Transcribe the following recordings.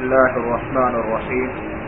الله الرحمن الرحيم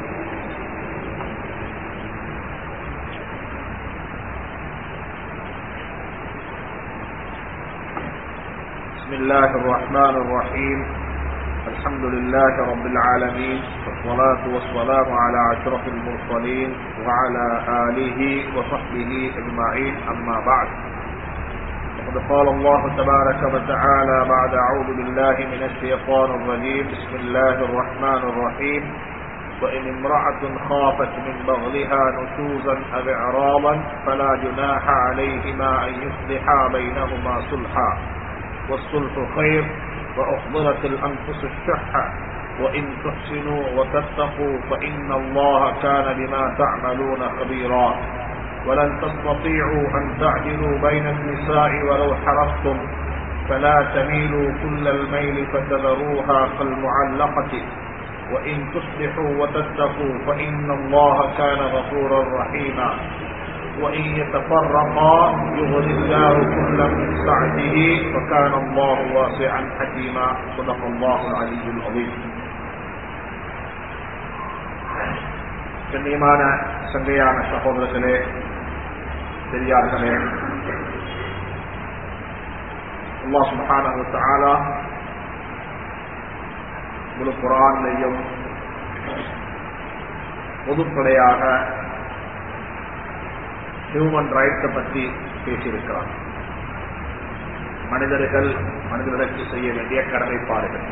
بسم الله الرحمن الرحيم الحمد لله رب العالمين والصلاة والسلام على أشرف المرسلين وعلى آله وصحبه أجمعين أما بعد وقد قال الله تبارك وتعالى بعد أعوذ بالله من الشيطان الرجيم بسم الله الرحمن الرحيم وإن امرأة خافت من بغلها نشوزا أو إعراضا فلا جناح عليهما أن يصلحا بينهما صلحا والصلح خير وأحضرت الأنفس الشح وإن تحسنوا وتتقوا فإن الله كان بما تعملون خبيرا ولن تستطيعوا أن تعدلوا بين النساء ولو حرصتم فلا تميلوا كل الميل فتذروها كالمعلقة وإن تصلحوا وتتقوا فإن الله كان غفورا رحيما وإن يتفرقا يغني الله كلا من سعته وكان الله واسعا حكيما صدق الله العلي العظيم கண்ணியமான சங்கையான சகோதரர்களே பெரியார்களே அல்லாஹ் சுப்ஹானஹு வ தஆலா முழு குரான்லையும் பொதுப்படையாக ஹியூமன் ரைட்ஸை பற்றி பேசியிருக்கிறார் மனிதர்கள் மனிதர்களுக்கு செய்ய வேண்டிய கடமைப்பாடுகள்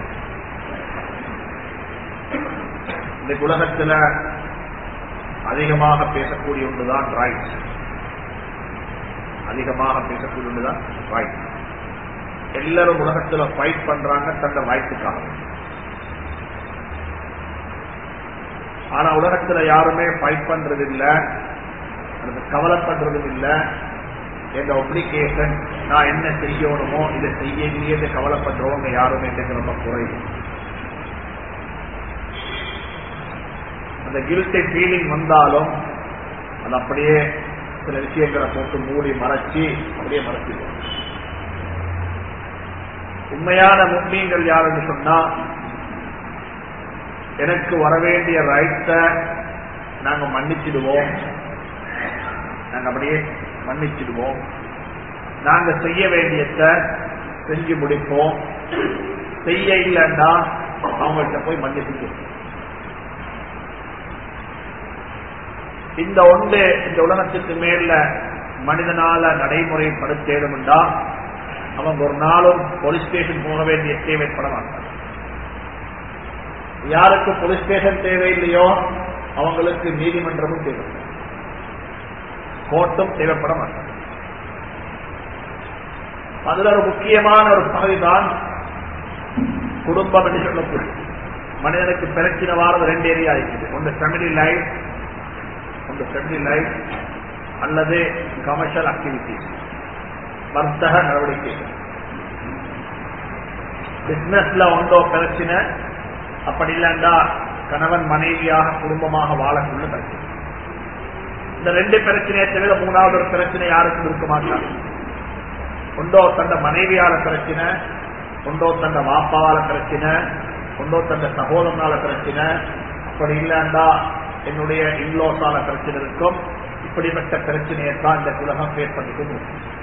இந்த உலகத்தில் அதிகமாக பேசக்கூடிய ஒன்றுதான் ரைட்ஸ் அதிகமாக பேசக்கூடிய ஒன்றுதான் ரைட் எல்லாரும் உலகத்தில் ஃபைட் பண்றாங்க தந்த ரைட்டுக்காக ஆனா உலகத்துல யாருமே ஃபைட் பண்றது இல்ல அது கவலைப்படுறதும் இல்ல எந்த ஒப்ளிகேஷன் நான் என்ன செய்யணுமோ இதை செய்யலையே கவலைப்படுறவங்க யாருமே எனக்கு ரொம்ப குறைவு அந்த கில்ட்டி ஃபீலிங் வந்தாலும் அது அப்படியே சில விஷயங்களை போட்டு மூடி மறைச்சி அப்படியே மறைச்சிடுவோம் உண்மையான முன்னீங்கள் யாருன்னு சொன்னா எனக்கு வரவேண்டிய ரைட்ஸ நாங்க மன்னிச்சிடுவோம் நாங்க அப்படியே மன்னிச்சிடுவோம் நாங்க செய்ய வேண்டியத செஞ்சு முடிப்போம் செய்ய இல்லைன்னா அவங்கள்ட்ட போய் மன்னிப்பு இந்த ஒன்று இந்த உலகத்துக்கு மேல மனிதனால நடைமுறைப்படுத்தேடும்டா அவங்க ஒரு நாளும் போலீஸ் ஸ்டேஷன் போக வேண்டிய தேவைப்பட மாட்டாங்க யாருக்கு போலீஸ் ஸ்டேஷன் தேவையில்லையோ அவங்களுக்கு நீதிமன்றமும் தேவை கோர்ட்டும் தேவைப்பட மாட்டாங்க அதுல ஒரு முக்கியமான ஒரு பகுதிதான் குடும்பம் என்று சொல்லக்கூடிய மனிதனுக்கு பிரச்சனை வாரது ரெண்டு ஏரியா இருக்குது ஒன்று ஃபேமிலி லைஃப் ஒன்று ஃபேமிலி லைஃப் அல்லது கமர்ஷியல் ஆக்டிவிட்டிஸ் வர்த்தக நடவடிக்கைகள் பிசினஸ்ல ஒன்றோ பிரச்சனை அப்படி இல்லைண்டா கணவன் மனைவியாக குடும்பமாக வாழக்குள்ள பிரச்சனை இந்த ரெண்டு பிரச்சனையை தவிர மூணாவது ஒரு பிரச்சனை யாருக்கும் இருக்க மாட்டாங்க ஒன்றோ தந்த மனைவியால பிரச்சனை ஒன்றோ தந்த வாப்பாவால பிரச்சனை ஒன்றோ தந்த சகோதரனால பிரச்சனை அப்படி இல்லைண்டா என்னுடைய இன்லோஸால பிரச்சனை இருக்கும் இப்படிப்பட்ட பிரச்சனையை தான் இந்த உலகம் பேர் பண்ணிட்டு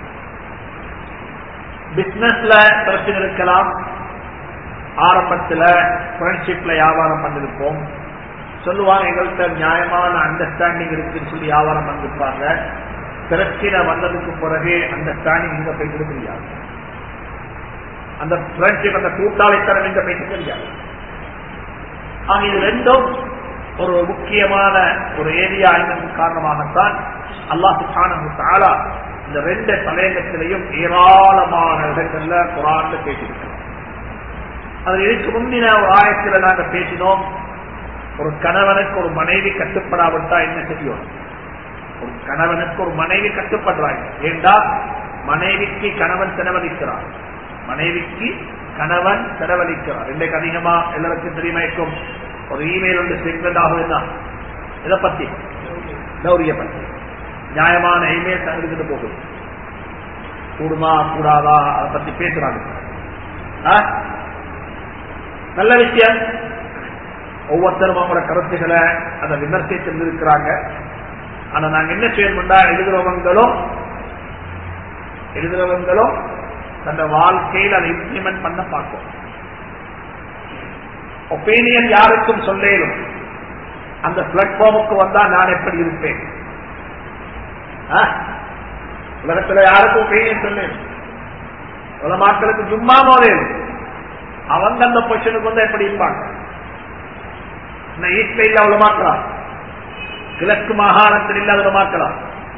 பிசினஸ்ல பிரச்சனை இருக்கலாம் ஆரம்பத்துல ஃப்ரெண்ட்ஷிப்ல வியாபாரம் பண்ணிருப்போம் சொல்லுவாங்க எங்கள்கிட்ட நியாயமான அண்டர்ஸ்டாண்டிங் இருக்குன்னு சொல்லி வியாபாரம் பண்ணிருப்பாங்க பிரச்சனை வந்ததுக்கு பிறகு அண்டர்ஸ்டாண்டிங் இங்க போயிட்டு தெரியாது அந்த ஃப்ரெண்ட்ஷிப் அந்த கூட்டாளித்தனம் இங்க போயிட்டு தெரியாது ஆக இது ரெண்டும் ஒரு முக்கியமான ஒரு ஏரியா என்பதன் காரணமாகத்தான் அல்லாஹு தாலா இந்த ரெண்டு தலையங்கத்திலையும் ஏராளமான இடங்கள்ல குரான்ல பேசியிருக்கிறோம் அது இதுக்கு முந்தின ஒரு ஆயத்தில் நாங்க பேசினோம் ஒரு கணவனுக்கு ஒரு மனைவி கட்டுப்படாவிட்டா என்ன செய்யும் ஒரு கணவனுக்கு ஒரு மனைவி கட்டுப்படுறாங்க ஏண்டா மனைவிக்கு கணவன் செலவழிக்கிறார் மனைவிக்கு கணவன் செலவழிக்கிறார் இன்றைக்கு அதிகமா எல்லாருக்கும் தெரியுமா இருக்கும் ஒரு இமெயில் வந்து செக்மெண்ட் ஆகுதுன்னா இதை பத்தி கௌரிய பத்தி நியாயமான இமெயில் தங்கிட்டு போகுது கூடுமா கூடாதா அதை பத்தி பேசுறாங்க நல்ல விஷயம் ஒவ்வொருத்தரும் அவங்களோட கருத்துக்களை அதை விமர்சித்து இருக்கிறாங்க ஆனா நாங்க என்ன செய்யணும்டா எழுதுறவங்களும் எழுதுறவங்களும் தன்னை வாழ்க்கையில் அதை இம்ப்ளிமெண்ட் பண்ண பார்க்கும் ஒப்பீனியன் யாருக்கும் சொல்லேனும் அந்த பிளாட்ஃபார்முக்கு வந்தா நான் எப்படி இருப்பேன் ஆ? உலகத்துல யாருக்கும் ஒப்பீனியன் சொல்லேன் உலமாக்களுக்கு சும்மா மோதேன் அவங்க அந்த பொசிஷனுக்கு வந்து எப்படி இருப்பாங்க நான் ஈஸ்ட்ல இல்ல உலமாக்கலாம் கிழக்கு மாகாணத்தில் இல்லாத உலமாக்கலாம்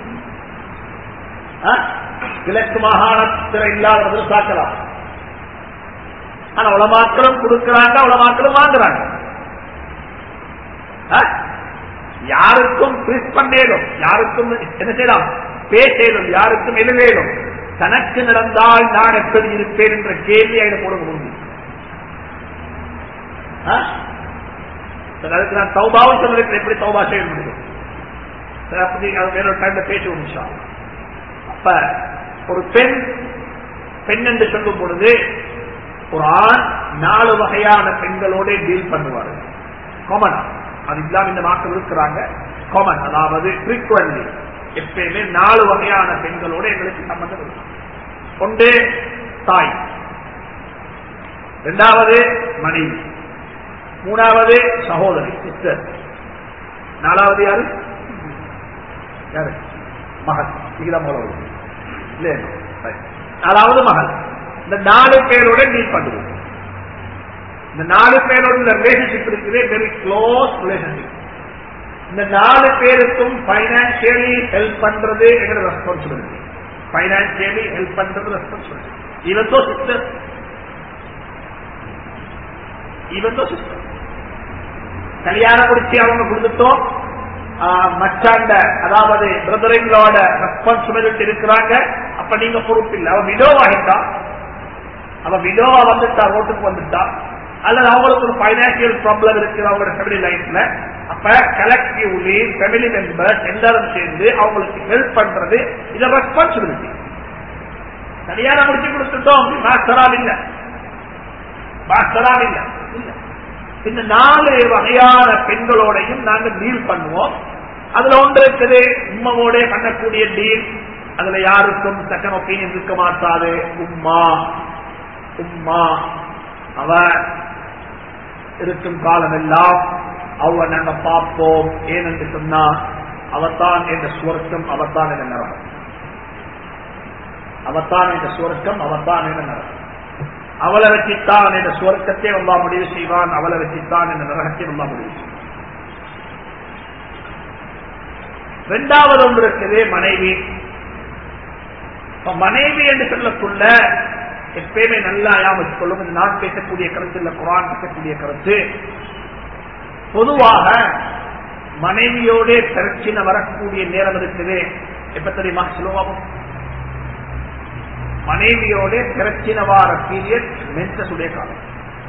ஆ? கிழக்கு மாகாணத்தில் இல்லாத எதிர்பார்க்கலாம் ஆனா உலமாக்களும் கொடுக்கிறாங்க உலமாக்களும் வாங்குறாங்க ஆ? யாருக்கும் ட்விஸ்ட் பண்ணேலும் யாருக்கும் என்ன செய்யலாம் பேசேலும் யாருக்கும் எழுதேலும் தனக்கு நடந்தால் நான் எப்படி இருப்பேன் என்ற கேள்வி அதில் போட முடியும் ஆ? சரி, அதுக்கு நான் தௌபாவும் சொல்றேன் எப்படி தௌபா செய்ய முடியும் சரி, அப்படி அது வேற ஒரு டைம்ல பேசுவோம் இன்ஷா அல்லாஹ். அப்ப ஒரு பெண் பெண் என்று சொல்லும் பொழுது ஒரு ஆண் நாலு வகையான பெண்களோட டீல் பண்ணுவாரு காமன் அது இல்லாம இந்த மக்கள் இருக்கிறாங்க காமன் அதாவது frequently எப்பயுமே நாலு வகையான பெண்களோட எங்களுக்கு சம்பந்தம் இருக்கும் ஒன்று தாய் இரண்டாவது மனைவி மூணாவது சகோதரி சிஸ்டர் நாலாவது யாரு யாரு மகன் இதுதான் மூலம் இல்லையா Right. நாலாவது மகன் இந்த நாலு பேரோட டீல் பண்ணுவோம் இந்த நாலு பேரோட இந்த ரிலேஷன்ஷிப் இருக்குது வெரி க்ளோஸ் ரிலேஷன்ஷிப் இந்த நாலு பேருக்கும் பைனான்சியலி ஹெல்ப் பண்றது எங்களோட ரெஸ்பான்சிபிலிட்டி பைனான்சியலி ஹெல்ப் பண்றது responsibility even though sister even though sister கல்யாணம் முடிச்சு அவங்க கொடுத்துட்டோம் ஆஹ், மச்சாண்ட அதாவது பிரதரிங்களோட ரெஸ்பான்சிபிலிட்டி இருக்கிறாங்க அப்ப நீங்க பொறுப்பு இல்லை அவன் விடோவாகிட்டா அவன் விடோவா வந்துட்டா ரோட்டுக்கு வந்துட்டா அல்லது அவங்களுக்கு ஒரு பைனான்சியல் ப்ராப்ளம் இருக்குது அவங்களோட ஃபேமிலி லைஃப்ல அப்ப கலெக்டிவ்லி ஃபேமிலி மெம்பர்ஸ் எல்லாரும் சேர்ந்து அவங்களுக்கு ஹெல்ப் பண்றது இது ரெஸ்பான்சிபிலிட்டி கல்யாணம் முடிச்சு கொடுத்துட்டோம் மாஸ்டரால் இல்ல மாஸ்டரால் இல்ல இல்ல இந்த நாலு வகையான பெண்களோடையும் நாங்க டீல் பண்ணுவோம் அதுல ஒன்று இருக்குது உம்மவோட பண்ணக்கூடிய டீல் அதுல யாருக்கும் செகண்ட் ஒப்பீனியன் இருக்க மாட்டாது உம்மா உம்மா அவ இருக்கும் காலம் எல்லாம் அவ நாங்க பார்ப்போம் ஏனென்று சொன்னா அவத்தான் என்ற சுவர்க்கம் அவத்தான் என்ற நரகம் அவத்தான் என்ற சுவர்க்கம் அவத்தான் என்ற நரகம் அவளை வச்சுத்தான் என்ற சுவர்க்கத்தை வந்தா முடிவு செய்வான் அவளை வச்சுத்தான் என்ற நரகத்தை வந்தா முடிவு செய்வான் இரண்டாவது ஒன்று இருக்குது மனைவி இப்ப மனைவி என்று சொல்லக்குள்ள எப்பயுமே நல்லா ஞாபகம் கொள்ளும் இந்த நான் பேசக்கூடிய கருத்து இல்ல குரான் பேசக்கூடிய கருத்து பொதுவாக மனைவியோட பிரச்சனை வரக்கூடிய நேரம் இருக்குது எப்ப தெரியுமா சொல்லுவாகும் மனைவியோட பிரச்சனை வார பீரியட் மென்சஸ் உடைய காலம்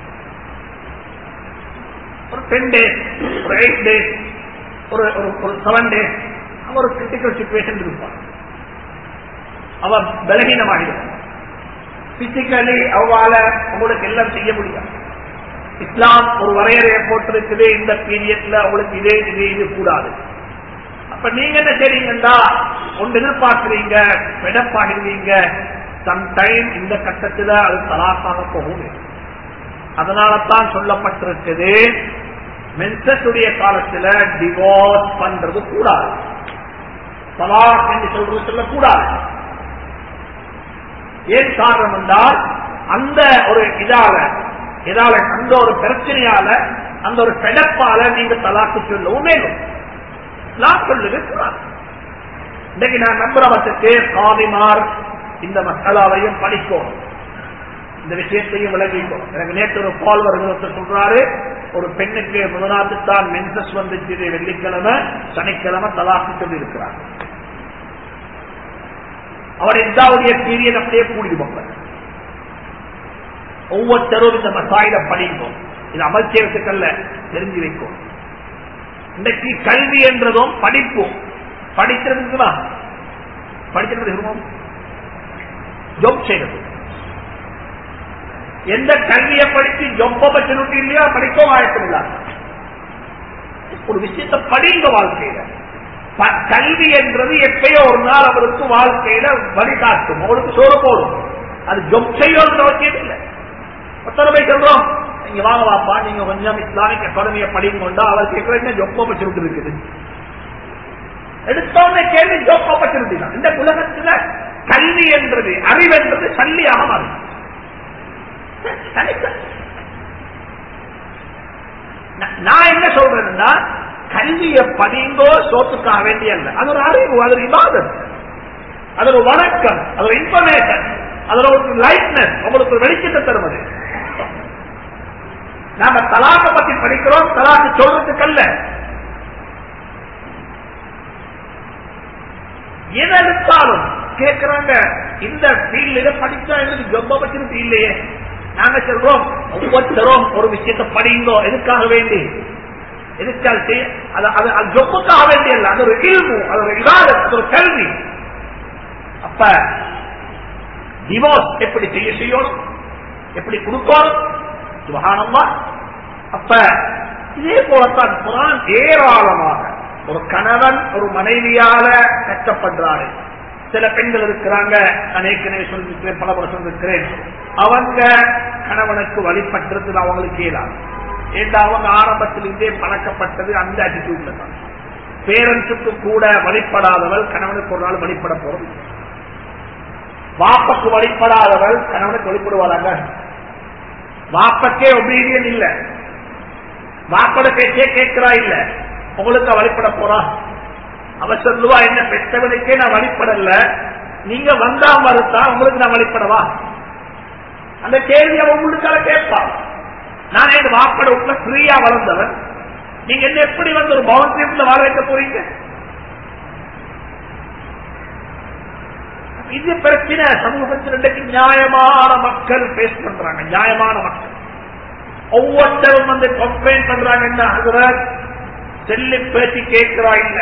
ஒரு டென் டேஸ் ஒரு எயிட் டேஸ் ஒரு ஒரு செவன் டேஸ் அவன் ஒரு கிரிட்டிக்கல் சுச்சுவேஷன் இருப்பான் அவன் பலகீனமாகிடும் பிசிக்கலி அவளால உங்களுக்கு எல்லாம் செய்ய முடியாது இஸ்லாம் ஒரு வரையறையை போட்டிருக்குது இந்த பீரியட்ல அவங்களுக்கு இதே இது இது கூடாது அப்ப நீங்க என்ன செய்றீங்கன்னா ஒன்று எதிர்பார்க்கிறீங்க வெடப்பாகிடுவீங்க சம்டைம் இந்த கட்டத்துல அது தலாக்காக போகும் அதனால தான் சொல்லப்பட்டிருக்குது மென்சஸுடைய காலத்துல டிவோர்ஸ் பண்றது கூடாது தலாக் என்று சொல்றது சொல்லக்கூடாது ஏன் காரணம் என்றால் அந்த ஒரு இதால இதால அந்த ஒரு பிரச்சனையால அந்த ஒரு பெடப்பால நீங்க தலாக்கு சொல்லவும் மேலும் நான் சொல்லுது கூடாது இன்னைக்கு நான் நம்புறவத்துக்கு காதிமார் இந்த மசாலாவையும் படிக்கும் இந்த விஷயத்தையும் விளங்கிக்கும் எனக்கு நேற்று ஒரு கால் வருகிறது சொல்றாரு ஒரு பெண்ணுக்கு முதலாத்து தான் மென்சஸ் வந்துச்சு வெள்ளிக்கிழமை சனிக்கிழமை தலாக்கு சொல்லி இருக்கிறார் அவர் எந்தாவுடைய பீரியட் அப்படியே கூடிடுவாங்க ஒவ்வொருத்தரும் இந்த மசாயில படிக்கும் இது அமல் செய்வதற்கல்ல தெரிஞ்சு வைக்கும் இன்னைக்கு கல்வி என்றதும் படிப்பும் படிக்கிறதுக்குமா படிக்கிறது விரும்பும் ஜொப் செய்யறது எந்த கல்வியை படிச்சு ஜொப்ப பச்சனுட்டு இல்லையா படிக்கவும் ஆயத்தம் இல்ல ஒரு விஷயத்தை படிங்க வாழ்க்கையில ப- கல்வி என்றது எப்பயோ ஒரு நாள் அவருக்கு வாழ்க்கையில வழிகாட்டும் அவருக்கு சோறு போடும் அது ஜொப் செய்யணும்னு அவசியம் இல்லை எத்தனை பேர் சொல்றோம் நீங்க வாங்க வாப்பா நீங்க கொஞ்சம் இஸ்லாமிக் அகாடமியை படிங்க கொண்டா அவர் கேட்கிற என்ன ஜொப் ஆப்பர்ச்சுனிட்டி இருக்குது எடுத்தோடனே கேள்வி ஜோப் ஆப்பர்ச்சுனிட்டி தான் இந்த உலகத்துல கல்வி என்றது அறிவு என்றது சல்லியாக மாறும் தனித்த- நா- நான் என்ன சொல்றேன்னா கல்வியை படிங்கோ சோத்துக்காக வேண்டிய அல்ல அது ஒரு அறிவு அது ஒரு இபாதத் அது ஒரு வணக்கம் அது ஒரு இன்ஃபர்மேஷன் அதுல ஒரு லைட்னஸ் உங்களுக்கு ஒரு வெளிச்சத்தை தருவது நாம தலாக்க பத்தி படிக்கிறோம் தலாக்கு சொல்றதுக்கல்ல எதை எடுத்தாலும் கேட்கிறாங்க இந்த ஃபீல்ட்ல படிச்சா எங்களுக்கு ஜொப்ப பத்தி இல்லையே நாங்க சொல்றோம் ஒவ்வொருத்தரும் ஒரு விஷயத்தை படிங்கோ எதுக்காக வேண்டி எதுக்காக செய்ய அது அது அது ஜொப்புக்காக வேண்டி அல்ல அது ஒரு இல்மு அது ஒரு இவாதத் அது ஒரு கல்வி அப்ப டிவோர்ஸ் எப்படி செய்ய செய்யணும் எப்படி கொடுக்கணும் சுபகானம்மா அப்ப இதே போலத்தான் குரான் ஏராளமாக ஒரு கணவன் ஒரு மனைவியால கஷ்டப்படுறாரு சில பெண்கள் இருக்கிறாங்க நான் ஏற்கனவே சொல்லிருக்கிறேன் பல முறை சொல்லிருக்கிறேன் அவங்க கணவனுக்கு வழிபட்டுறது அவங்களுக்கு இயலாது ஏண்டா அவங்க ஆரம்பத்திலிருந்தே பழக்கப்பட்டது அந்த அட்டிடியூட்ல தான் பேரண்ட்ஸுக்கு கூட வழிபடாதவள் கணவனுக்கு ஒரு நாள் வழிபட போறது வாப்பக்கு வழிபடாதவள் கணவனுக்கு வழிபடுவாளாங்க வாப்பக்கே ஒபீடியன் இல்ல வாப்பட பேச்சே கேட்கிறா இல்ல உங்களுக்கு வழிபட போறா அவ சொல்லுவா என்ன பெற்றவனுக்கே நான் வழிபடல நீங்க வந்தா மறுத்தா உங்களுக்கு நான் வழிபடவா அந்த கேள்வி அவன் உங்களுக்காக கேட்பான் நான் எங்க வாப்பட உள்ள ஃப்ரீயா வளர்ந்தவன் நீங்க என்ன எப்படி வந்து ஒரு பவுண்டரி வாழ வைக்க போறீங்க இது பிரச்சனை சமூகத்தில் இன்றைக்கு நியாயமான மக்கள் பேஸ் பண்றாங்க நியாயமான மக்கள் ஒவ்வொருத்தரும் வந்து கம்ப்ளைண்ட் பண்றாங்கன்னா அதுவர் செல்லி பேசி கேட்கிறா இல்ல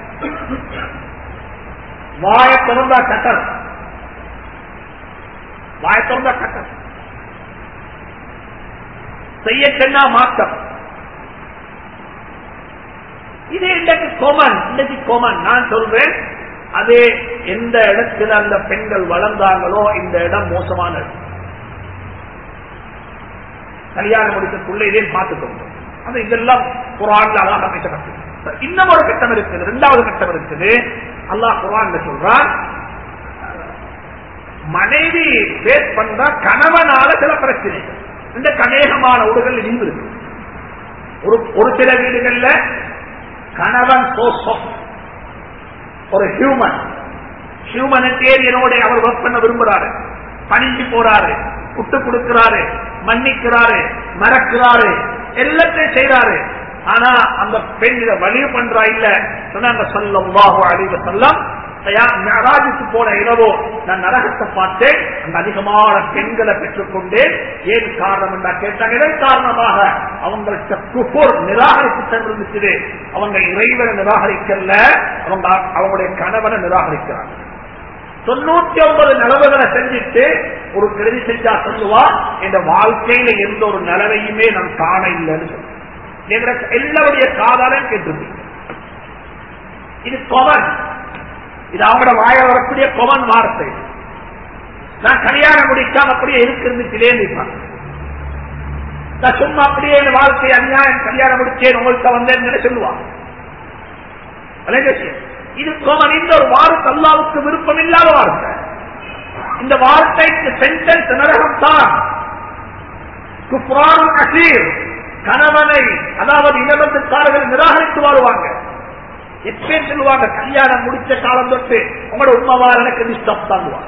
வாய திறந்தா கட்டல் வாய திறந்தா கட்டல் செய்ய சொன்னா மாற்றம் இது இன்றைக்கு கோமன் இன்னைக்கு கோமன் நான் சொல்றேன் அது எந்த இடத்துல அந்த பெண்கள் வளர்ந்தாங்களோ இந்த இடம் மோசமான இடம் கல்யாணம் முடிக்கக்குள்ள இதே பார்த்துக்கோங்க அது இதெல்லாம் குரான்ல அழகாக அமைக்கப்பட்டது இன்னும் ஒரு கட்டம் இருக்குது இரண்டாவது கட்டம் இருக்குது அல்லாஹ் குரான்ல சொல்றான் மனைவி பேஸ் பண்ற கணவனால சில பிரச்சனைகள் இந்த கணேகமான ஊடுகள் இருந்து இருக்கு ஒரு ஒரு சில வீடுகள்ல கணவன் சோசம் ஒரு ஹியூமன் ஹியூமனிட்டேரியனோட அவர் ஒர்க் பண்ண விரும்புறாரு பணிஞ்சு போறாரு விட்டு கொடுக்கிறாரு மன்னிக்கிறாரு மறக்கிறாரு எல்லாத்தையும் செய்யறாரு ஆனா அந்த பெண் இதை வலிவு பண்றா இல்ல சொன்னாங்க சொல்லம் வாஹு அழிவு சொல்லம் மெராஜுக்கு போன இரவோ நான் நரகத்தை பார்த்தேன் அந்த அதிகமான பெண்களை பெற்றுக்கொண்டேன் ஏன் காரணம் என்றா கேட்டாங்க இதன் காரணமாக அவங்கள்ட்ட குப்போர் நிராகரிப்பு சென்றிருந்துச்சு அவங்க இறைவனை நிராகரிக்கல அவங்க அவங்களுடைய கணவனை நிராகரிக்கிறாங்க தொண்ணூத்தி ஒன்பது நிலவுகளை செஞ்சுட்டு ஒரு கருதி செஞ்சா சொல்லுவா இந்த வாழ்க்கையில எந்த ஒரு நிலவையுமே நான் காண இல்லைன்னு சொல்லுவேன் எல்லாருடைய காதாலும் கேட்டிருப்பீங்க இது கொவன் இது அவங்களோட வாய வரக்கூடிய கொவன் வார்த்தை நான் கல்யாணம் முடிக்காம அப்படியே இருக்கிறதுக்கிலே நிற்பாங்க நான் சும்மா அப்படியே என் வாழ்க்கை அநியாயம் கல்யாணம் முடிச்சேன் உங்கள்கிட்ட வந்தேன்னு சொல்லுவாங்க இது கோமன் இந்த ஒரு வார்த்தை அல்லாவுக்கு விருப்பம் இல்லாத வார்த்தை இந்த வார்த்தைக்கு சென்டென்ஸ் நரகம் தான் குப்ரான் அசீர் கணவனை அதாவது இளவந்தக்காரர்கள் நிராகரித்து வாழ்வாங்க எப்பயும் சொல்லுவாங்க கல்யாணம் முடிச்ச காலம் தொட்டு உங்களோட உண்மைவார் எனக்கு டிஸ்டர்ப் தாங்குவாங்க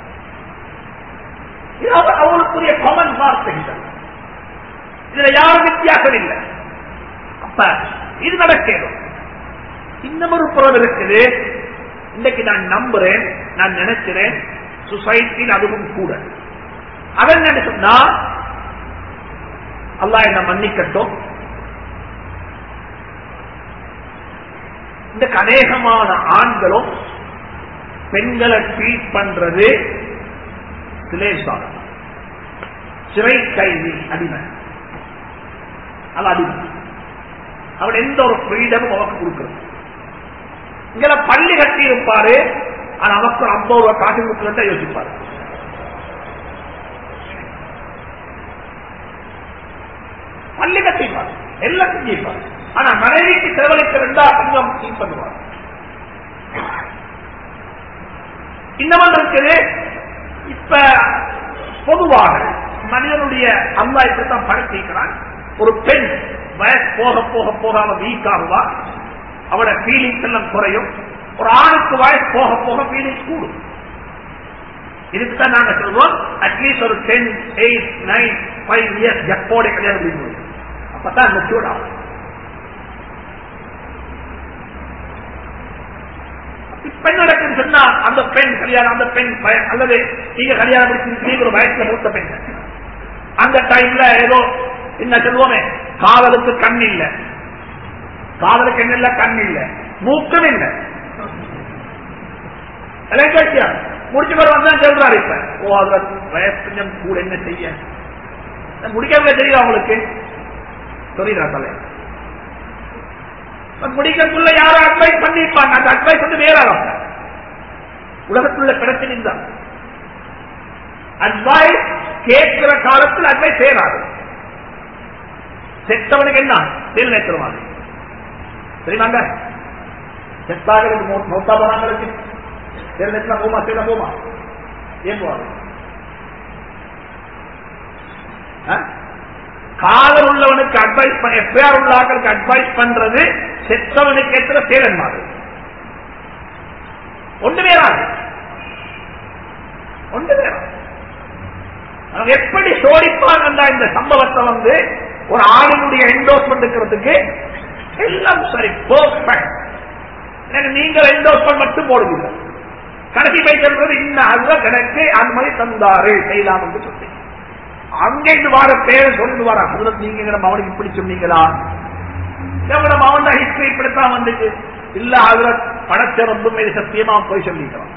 அவங்களுக்குரிய காமன் வார்த்தைகள் இதுல யாரும் வித்தியாசம் இல்லை அப்ப இது நடக்கணும் இன்னமொரு புறம் இருக்குது இன்னைக்கு நான் நம்புறேன் நான் நினைக்கிறேன் சொசைட்டியில் அதுவும் கூட அவன் என்ன சொன்னா அல்லா என்ன மன்னிக்கட்டும் இந்த கனேகமான ஆண்களும் பெண்களை ட்ரீட் பண்றது சிலேசாரம் சிறை கைதி அடிமை அது அடிமை அவர் எந்த ஒரு ஃப்ரீடமும் அவருக்கு கொடுக்கிறது இங்க பள்ளி கட்டி இருப்பாரு ஆனா அவருக்கு ஒரு ஐம்பது ரூபாய் காசு கொடுக்கலன்னு யோசிப்பாரு பள்ளி கட்டிப்பார் எல்லாம் செஞ்சிருப்பார் ஆனா மனைவிக்கு செலவழிக்க ரெண்டா கொஞ்சம் ஃபீல் பண்ணுவார் இன்னமும் இருக்குது இப்ப பொதுவாக மனிதனுடைய அல்லா இப்படித்தான் படைத்திருக்கிறான் ஒரு பெண் வயசு போக போக போக அவன் வீக் ஆகுவா அவட ஃபீலிங்ஸ் எல்லாம் குறையும் ஒரு ஆணுக்கு வயசு போக போக ஃபீலிங்ஸ் கூடும் இதுக்கு தான் நாங்க சொல்றோம் அட்லீஸ்ட் ஒரு ten eight nine five years எப்போட கல்யாணம் முடியும் முடியும் அப்பதான் மெச்சூர்ட் ஆகும் பெண் நடக்குன்னு சொன்னா அந்த பெண் கல்யாணம் அந்த பெண் பய- அல்லது நீங்க கல்யாணம் முடிச்சிருக்கீங்க ஒரு வயசுல மூத்த பெண் அந்த டைம்ல ஏதோ என்ன சொல்லுவோமே காதலுக்கு கண் இல்ல காதலுக்கு என்ன இல்ல கண் இல்ல மூக்கும் இல்ல எலக்ட்ரிஷியா முடிச்சு பேர் வந்தா சொல்றாரு இப்ப ஓ அதுல வயசு கொஞ்சம் கூட என்ன செய்ய முடிக்காம தெரியும் அவங்களுக்கு சொல்லிடுறா தலை முடிக்கிறதுக்குள்ள யாரும் அட்வைஸ் பண்ணிருப்பாங்க அந்த அட்வைஸ் வந்து வேற அவங்க உலகத்துள்ள பிரச்சனை தான் அட்வைஸ் கேட்கிற காலத்தில் அட்வைஸ் சேராது செத்தவனுக்கு என்ன தேல் நேற்றுவாங்க தெரியுமாங்க செத்தாக மௌத்தா போறாங்களுக்கு தேல் நேற்று போமா சேர போமா ஏன் போவாங்க ஆ? காதல் உள்ளவனுக்கு அட்வைஸ் பண்ண எஃப்ஐஆர் உள்ள ஆக்களுக்கு அட்வைஸ் பண்றது செத்தவனுக்கு எத்தனை சேலன் மாதிரி ஒன்று வேறாது ஒன்று வேறாது அவங்க எப்படி சோடிப்பாங்க இந்த சம்பவத்தை வந்து ஒரு ஆளுடைய என்டோஸ்மெண்ட் இருக்கிறதுக்கு எல்லாம் சரி பெர்ஃபெக்ட் நீங்கள் என்டோஸ்மெண்ட் மட்டும் போடுவீங்க கடைசி போய் சொல்றது இந்த அதுதான் கணக்கு அந்த மாதிரி தந்தாரு செய்யலாம் என்று சொல்லி அங்க இருந்து வார பேரை சொல்லி வர அதுல நீங்க நம்ம அவனுக்கு இப்படி சொன்னீங்களா எவ்வளவு அவன் தான் ஹிஸ்டரி இப்படித்தான் வந்துச்சு இல்ல அதுல படச்ச ரொம்ப மீது சத்தியமா அவன் போய் சொல்லிக்கிறான்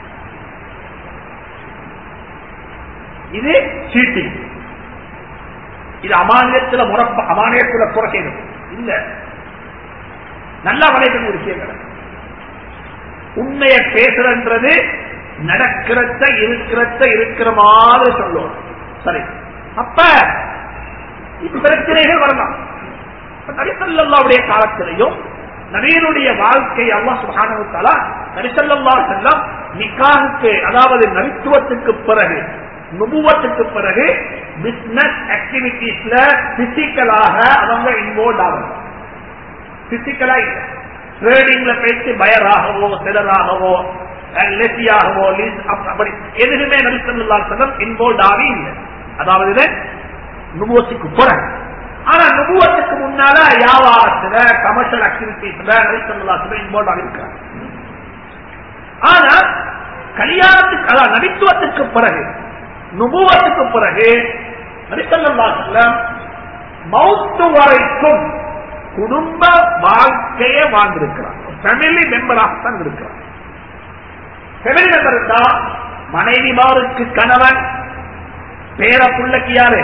இது சீட்டிங் இது அமானியத்துல முறப்ப அமானியத்துல குறைக்கிறது இல்ல நல்லா வளைக்கணும் விஷயங்கள் உண்மையை பேசுறன்றது நடக்கிறத இருக்கிறத இருக்கிற மாதிரி சொல்லுவோம் சரி அப்ப பிரச்சனைகள் வரலாம் நரிசல்லாவுடைய காலத்திலையும் நவீனுடைய வாழ்க்கை அல்லா சுகானவத்தாலா நரிசல்லா செல்லம் நிக்காவுக்கு அதாவது நரித்துவத்துக்கு பிறகு நுபுவத்துக்கு பிறகு பிசினஸ் ஆக்டிவிட்டிஸ்ல பிசிக்கலாக அவங்க இன்வால்வ் ஆகணும் பிசிக்கலா இல்ல ட்ரேடிங்ல பேசி பயராகவோ சிலராகவோ லெசியாகவோ அப்படி எதுவுமே நரிசல்லா செல்லம் இன்வால்வ் ஆகி இல்லை அதாவது இது நுபுவத்துக்கு பிறகு ஆனா நுபுவத்துக்கு முன்னால வியாபாரத்துல கமர்ஷியல் ஆக்டிவிட்டிஸ்ல நரிசல்லா செல்லம் இன்வால்வ் ஆகிருக்காங்க ஆனா கல்யாணத்துக்கு அதான் நடித்துவத்துக்கு பிறகு நுபுவத்துக்கு பிறகு நரிசல்லா செல்லம் மவுத்து வரைக்கும் குடும்ப வாழ்க்கையை வாழ்ந்திருக்கிறார் ஃபேமிலி மெம்பராக தான் இருக்கிறார் ஃபேமிலி மெம்பர் இருந்தா மனைவிமாருக்கு கணவன் பேர புள்ளக்கு யாரு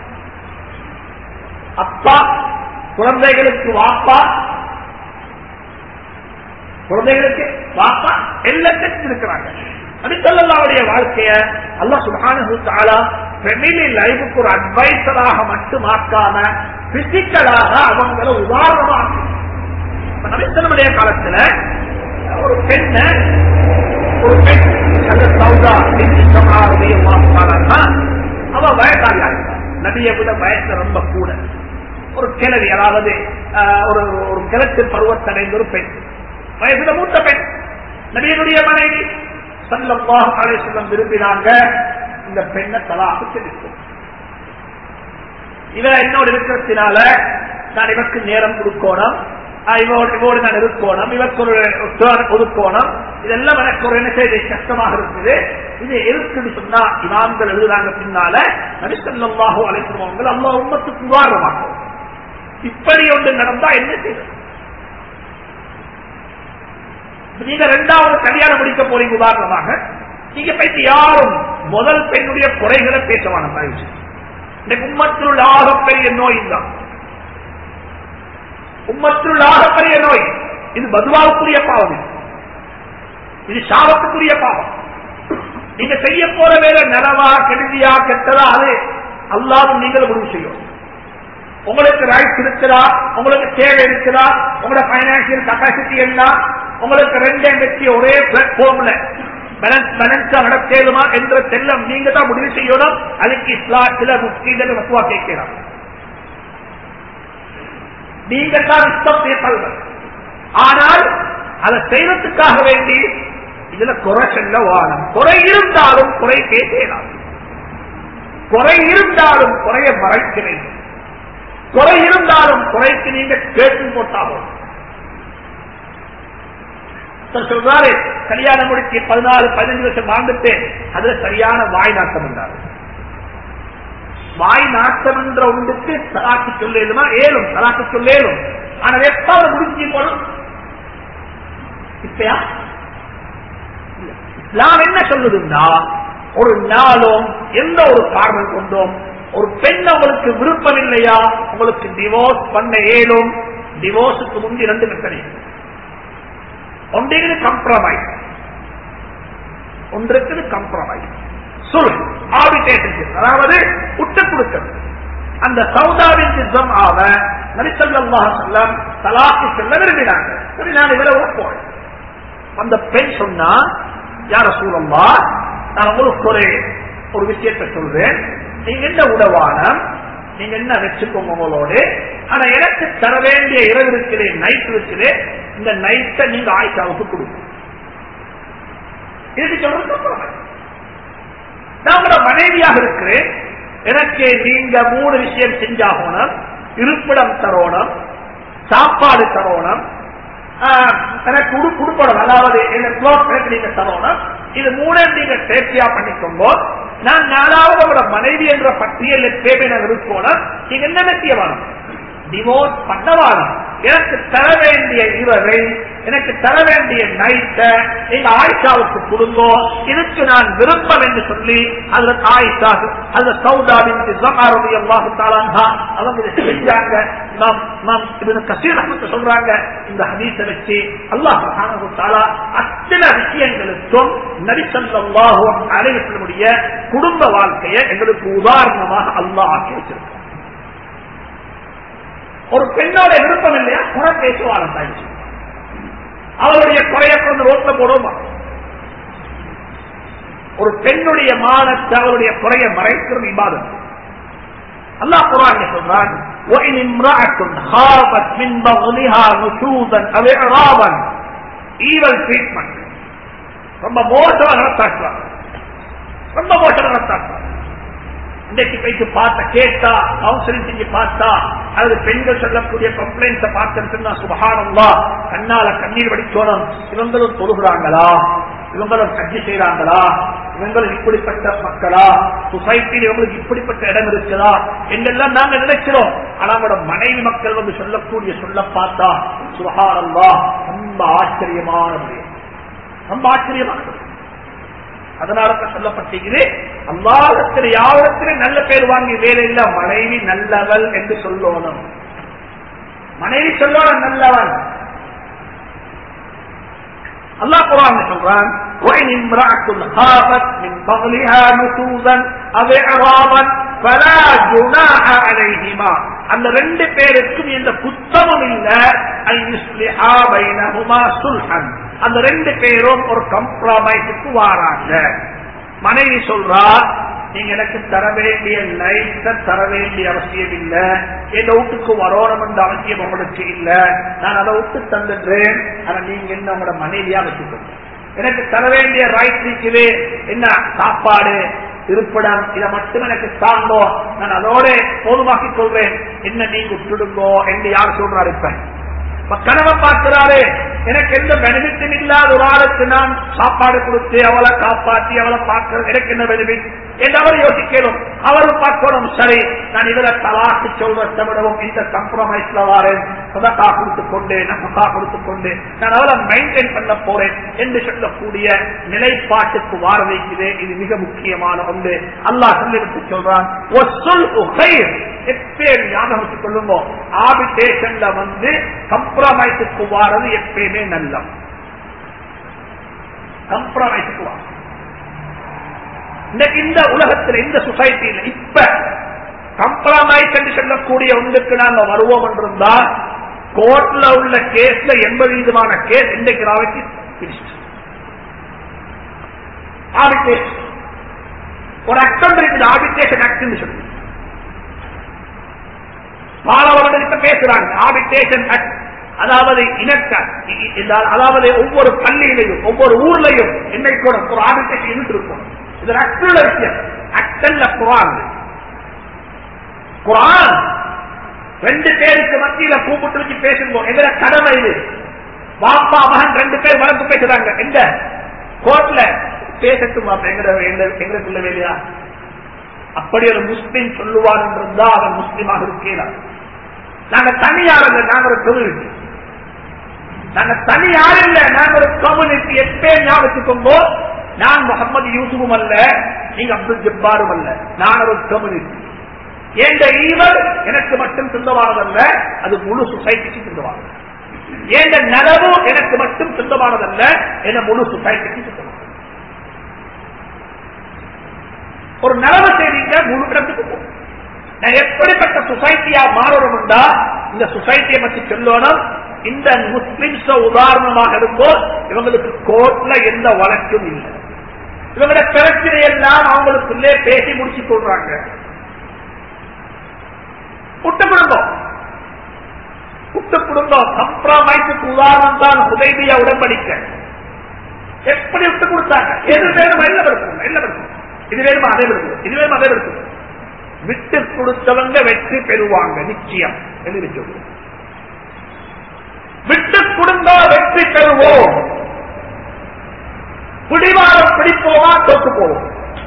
அப்பா குழந்தைகளுக்கு வாப்பா குழந்தைகளுக்கு வாப்பா எல்லாத்தையும் இருக்கிறாங்க நபிசல்லாவுடைய வாழ்க்கைய அல்லா சுபான ஃபெமிலி லைஃபுக்கு ஒரு அட்வைசராக மட்டும் ஆக்காம பிசிக்கலாக அவங்கள உதாரணமாக நபிசல்லமுடைய காலத்துல ஒரு பெண்ண ஒரு பெண் அந்த சௌதா சமாருடைய மாசாலா அவ வயசாளியா இருக்கா நபியை விட வயசு ரொம்ப கூட ஒரு கிழவி அதாவது ஒரு ஒரு கிழக்கு பருவத்தடைந்த ஒரு பெண் வயசுல மூத்த பெண் நபியனுடைய மனைவி சல்லல்லாஹு அலைஹி வஸல்லம் விரும்பினாங்க இந்த பெண்ணை தலாக்கு செலுத்தும் இவ என்னோட இருக்கிறதுனால நான் இவருக்கு நேரம் கொடுக்கணும் இவோடு இவோடு நான் இருக்கணும் இவருக்கு ஒரு ஒதுக்கணும் இதெல்லாம் எனக்கு ஒரு என்ன செய்தி கஷ்டமாக இருக்குது இது இருக்குன்னு சொன்னா இமாம்கள் எழுதுறாங்க பின்னால நபிசல்லாஹோ அழைக்கிறவங்க அல்லா உண்மத்துக்கு உதாரணமாகும் இப்படி ஒன்று நடந்தா என்ன செய்யும் நீங்க ரெண்டாவது கல்யாணம் முடிக்க போறீங்க உதாரணமாக நீங்க பேசி யாரும் முதல் பெண்ணுடைய குறைகளை பேசவான தயவு இந்த உம்மத்தில் உள்ள ஆகப்பெரிய நோய் தான் உம்மத்துள்ளாக பெரிய நோய் இது பதுவாவுக்குரிய பாவம் இது. இது சாபத்துக்குரிய பாவம் நீங்க செய்ய போற வேலை நலவா கெடுதியா கெட்டதா அது அல்லாவும் நீங்கள் முடிவு செய்யும் உங்களுக்கு ரைட்ஸ் இருக்கிறா உங்களுக்கு தேவை இருக்கிறா உங்களோட பைனான்சியல் கெப்பாசிட்டி எல்லாம் உங்களுக்கு ரெண்டே வெற்றி ஒரே பிளாட்ஃபார்ம்ல பேலன்ஸ் பேலன்ஸா நடத்தேதுமா என்ற செல்லம் நீங்க தான் முடிவு செய்யணும் அதுக்கு இஸ்லாத்துல முஸ்லீம்கள் வசுவா கேட்கிறான் நீங்க தான் இஷ்டம் பேசல்கள் ஆனால் அதை செய்யறதுக்காக வேண்டி இதுல குறை செல்ல வானம் குறை இருந்தாலும் குறை கேட்கலாம் குறை இருந்தாலும் குறைய மறைக்க வேண்டும் குறை இருந்தாலும் குறைக்கு நீங்க கேட்டு போட்டாலும் சொல்றாரு கல்யாணம் முடிச்சு பதினாலு பதினஞ்சு வருஷம் வாழ்ந்துட்டு அதுல சரியான வாய் நாட்டம் இருந்தாரு வாய் நாட்டம் என்ற ஒன்றுக்கு தலாக்கு சொல்லேலுமா ஏழும் தலாக்கு சொல்லேலும் ஆனா எப்ப முடிஞ்சு போலும் இப்பயா இஸ்லாம் என்ன சொல்லுதுன்னா ஒரு நாளும் எந்த ஒரு காரணம் கொண்டும் ஒரு பெண் உங்களுக்கு விருப்பம் இல்லையா உங்களுக்கு டிவோர்ஸ் பண்ண இயலும் டிவோர்ஸுக்கு முந்தி ரெண்டு பிரச்சனை ஒன்றைக்கு கம்ப்ரமைஸ் ஒன்றுக்கு கம்ப்ரமைஸ் சொல் ஆபிடேஷன் அதாவது விட்டு கொடுக்கிறது அந்த சௌதாவின் சித்தம் ஆவ நரிசல்லா செல்லம் தலாக்கு செல்ல விரும்பினாங்க சரி நான் இவரை உழப்போம் அந்த பெண் சொன்னா யார சூழல்லா நான் உங்களுக்கு ஒரு ஒரு விஷயத்தை சொல்றேன் நீங்க என்ன உடவானம் நீங்க என்ன வச்சுக்கோங்க உங்களோடு ஆனா எனக்கு தர வேண்டிய இரவு இருக்கிறே நைட் இருக்கிறே இந்த நைட்டை நீங்க ஆயிஷாவுக்கு கொடுங்க இதுக்கு சொல்றது நான் உங்களோட மனைவியாக இருக்கிறேன் எனக்கு நீங்க மூணு விஷயம் செஞ்சாகணும் இருப்பிடம் தரோணும் சாப்பாடு தரோணும் ஆஹ், எனக்கு உடு குடுப்படம் அதாவது என்ன cloth எனக்கு நீங்க தரோணும் இது மூணு நீங்க சேர்த்தியா பண்ணிக்கோங்க நான் நாலாவது உங்களோட மனைவி என்ற பட்டியல் தேவையான இருக்கணும் நீங்க என்ன செய்ய வேணும் டிவோர்ஸ் பண்ணவானம் எனக்கு தர வேண்டிய இரவை எனக்கு தர வேண்டிய நைட்டை நீங்க ஆயிஷாவுக்கு கொடுங்கோ இதுக்கு நான் விருப்பம் என்று சொல்லி அதுல ஆயிஷா அதுல சௌதாவின் ஜமாருடைய அல்லாஹு தாலான்ஹா அவங்க இதை செஞ்சாங்க நாம் நாம் இவனு கசீர் அஹமத்து சொல்றாங்க இந்த ஹதீஸை வச்சு அல்லாஹ் சுப்ஹானஹு தாலா அத்தனை விஷயங்களுக்கும் நபிசல்லாஹு அலைவசனுடைய குடும்ப வாழ்க்கையை எங்களுக்கு உதாரணமாக அல்லாஹ் ஆக்கி வச்சிருக்காங்க ஒரு பெண்ணோட விருப்பம் இல்லையா குறை பேசுவாரம் தாய்ச்சி அவளுடைய குறைய கொண்டு ரோட்ல போடுவோமா ஒரு பெண்ணுடைய மானத்தை அவளுடைய குறைய மறைக்கிறது இபாதம் அல்லாஹ் குரான் சொல்றான் وَإِنِ امْرَأَةٌ خَافَتْ مِنْ بَغْلِهَا نُشُوزًا أَوْ إِعْرَاضًا evil treatment ரொம்ப மோசமா நடத்தாக்குவாங்க ரொம்ப மோசமா நடத்தாக்குவாங்க இன்றைக்கு போயிட்டு பார்த்த கேட்டா கவுன்சிலிங் செஞ்சு பார்த்தா அல்லது பெண்கள் சொல்லக்கூடிய கம்ப்ளைண்ட்ஸ பார்த்துன்னா சுபகானம்லா கண்ணால கண்ணீர் வடிச்சோனம் இவங்களும் தொழுகிறாங்களா இவங்களும் கட்சி செய்யறாங்களா இவங்களும் இப்படிப்பட்ட மக்களா சொசைட்டியில் இவங்களுக்கு இப்படிப்பட்ட இடம் இருக்குதா என்றெல்லாம் நாங்க நினைக்கிறோம் ஆனா அவங்களோட மனைவி மக்கள் வந்து சொல்லக்கூடிய சொல்ல பார்த்தா சுபகானம்லா ரொம்ப ஆச்சரியமான முடியும் ரொம்ப ஆச்சரியமான அதனால சொல்லப்பட்டீங்களே அல்லாஹத்தில் யாவரத்திலும் நல்ல பேர் வாங்கி வேலை இல்ல மனைவி நல்லவள் என்று சொல்லணும் மனைவி சொல்லணும் நல்லவன் அல்லாஹ் குரான் சொல்றான் وإن امرأة خافت من بغلها نشوزا أو إعراضا فلا جناح عليهما அந்த ரெண்டு பேருக்கும் எந்த குத்தமும் இல்ல أن يصلحا بينهما صلحا அந்த ரெண்டு பேரும் ஒரு கம்ப்ரமைஸுக்கு வாராங்க மனைவி சொல்றா நீங்க எனக்கு தர வேண்டிய லைஃப் தர வேண்டிய அவசியம் இல்ல என் வீட்டுக்கு வரணும் என்ற அவசியம் உங்களுக்கு இல்ல நான் அதை விட்டு தந்துடுறேன் ஆனா நீங்க என்ன உங்களோட மனைவியா வச்சுக்கோங்க எனக்கு தர வேண்டிய ரைட் இருக்குது என்ன சாப்பாடு இருப்பிடம் இதை மட்டும் எனக்கு தாங்கோ நான் அதோட போதுமாக்கிக் கொள்வேன் என்ன நீங்க விட்டுடுங்கோ என்று யார் சொல்றாரு இப்ப இப்ப கணவன் பார்க்கிறாரு எனக்கு எந்த பெனிஃபிட்டும் இல்லாத ஒரு ஆளுக்கு நான் சாப்பாடு கொடுத்து அவளை காப்பாற்றி அவளை பார்க்கிறது எனக்கு என்ன பெனிஃபிட் என்று அவர் யோசிக்கணும் அவரும் பார்க்கணும் சரி நான் இவரை தலாக்கு சொல்றதை விடவும் இந்த கம்ப்ரமைஸ்ல வாரேன் சதக்கா கொடுத்துக் கொண்டு நமக்கா கொடுத்துக் கொண்டு நான் அவளை மெயின்டைன் பண்ண போறேன் என்று சொல்லக்கூடிய நிலைப்பாட்டுக்கு வார வைக்கிறேன் இது மிக முக்கியமான ஒன்று அல்லாஹ் சொல்லிவிட்டு சொல்றான் "ஒஸ்ஸுல் உகைர்." எப்பயும் ஞாபகம் வச்சுக் கொள்ளுங்க ஆபிடேஷன்ல வந்து கம்ப்ரமைஸுக்கு வாரது எப்பயுமே நல்லம் கம்ப்ரமைஸுக்கு வா இன்னைக்கு இந்த உலகத்தில் இந்த சொசைட்டியில இப்ப கம்ப்ரமைஸ் என்று சொல்லக்கூடிய ஒன்றுக்கு நாங்க வருவோம் என்றிருந்தா கோர்ட்ல உள்ள கேஸ்ல எண்பது விதமான கேஸ் இன்றைக்கு நாளைக்கு finished. Arbitration. ஒரு அக்டம் இருக்குது ஆர்பிட்ரேஷன் ஆக்ட் சொல்லி பாலவர்கள் பேசுறாங்க ஆர்பிட்ரேஷன் ஆக்ட் அதாவது இணக்க இ- இ- இந்த- அதாவது ஒவ்வொரு பள்ளியிலையும் ஒவ்வொரு ஊர்லயும் என்னைக்கு கூட ஒரு ஆர்பிட்ரேஷன் யூனிட் இருக்கும் இது ஒரு அக்டுள்ள விஷயம் அக்டல்ல குரான் குரான் ரெண்டு பேருக்கு மத்தியில கூப்பிட்டு வச்சு பேசுங்க எதிர கடமை இது பாப்பா மகன் ரெண்டு பேர் வழக்கு பேசுறாங்க எங்க கோர்ட்ல பேசட்டும் அப்ப எங்க எங்க- எங்களுக்குள்ள வேலையா அப்படி ஒரு முஸ்லிம் சொல்லுவார் என்றிருந்தா அவன் முஸ்லிமாக இருக்கிறார் நாங்க தனியாளர்கள் நாங்க ஒரு கம்யூனிட்டி நாங்க தனியார் இல்ல நாங்க ஒரு கம்யூனிட்டி எப்பே ஞாபகத்துக்கோங்க நான் முகமது யூசுஃபும் அல்ல நீங்க அப்துல் ஜப்பாரும் அல்ல நான் ஒரு கம்யூனிட்டி என்ற ஈவல் எனக்கு மட்டும் சொந்தமானதல்ல அது முழு சொசைட்டிக்கு சொந்தமானது என்ற நலவு எனக்கு மட்டும் சொந்தமானதல்ல என முழு சொசைட்டிக்கு சொந்தமானது ஒரு நலவு செய்திங்க முழு இடத்துக்கு போகும் நான் எப்படிப்பட்ட சொசைட்டியா மாறணும்டா இந்த சொசைட்டியை பத்தி சொல்லணும் இந்த முஸ்லிம்ஸ் உதாரணமாக இருக்கும் இவங்களுக்கு கோர்ட்ல எந்த வழக்கும் இல்லை இவங்களோட பிரச்சனை எல்லாம் அவங்களுக்குள்ளே பேசி முடிச்சு கொள்றாங்க புட்டு குடும்பம் புட்டு குடும்பம் கம்ப்ரமைஸுக்கு உதாரணம் தான் உதவியா உடன்படிக்க எப்படி விட்டு கொடுத்தாங்க எது வேணுமா எல்லாம் இருக்கும் எல்லாம் இருக்கும் இது வேணுமா அதே இருக்கும் இது வேணுமா அதே இருக்கும் விட்டு கொடுத்தவங்க வெற்றி பெறுவாங்க நிச்சயம் என்று சொல்லு விட்டு கொடுந்தா வெற்றி பெறுவோம் பிடிவாரம் பிடிப்போமா தோத்து போவோம்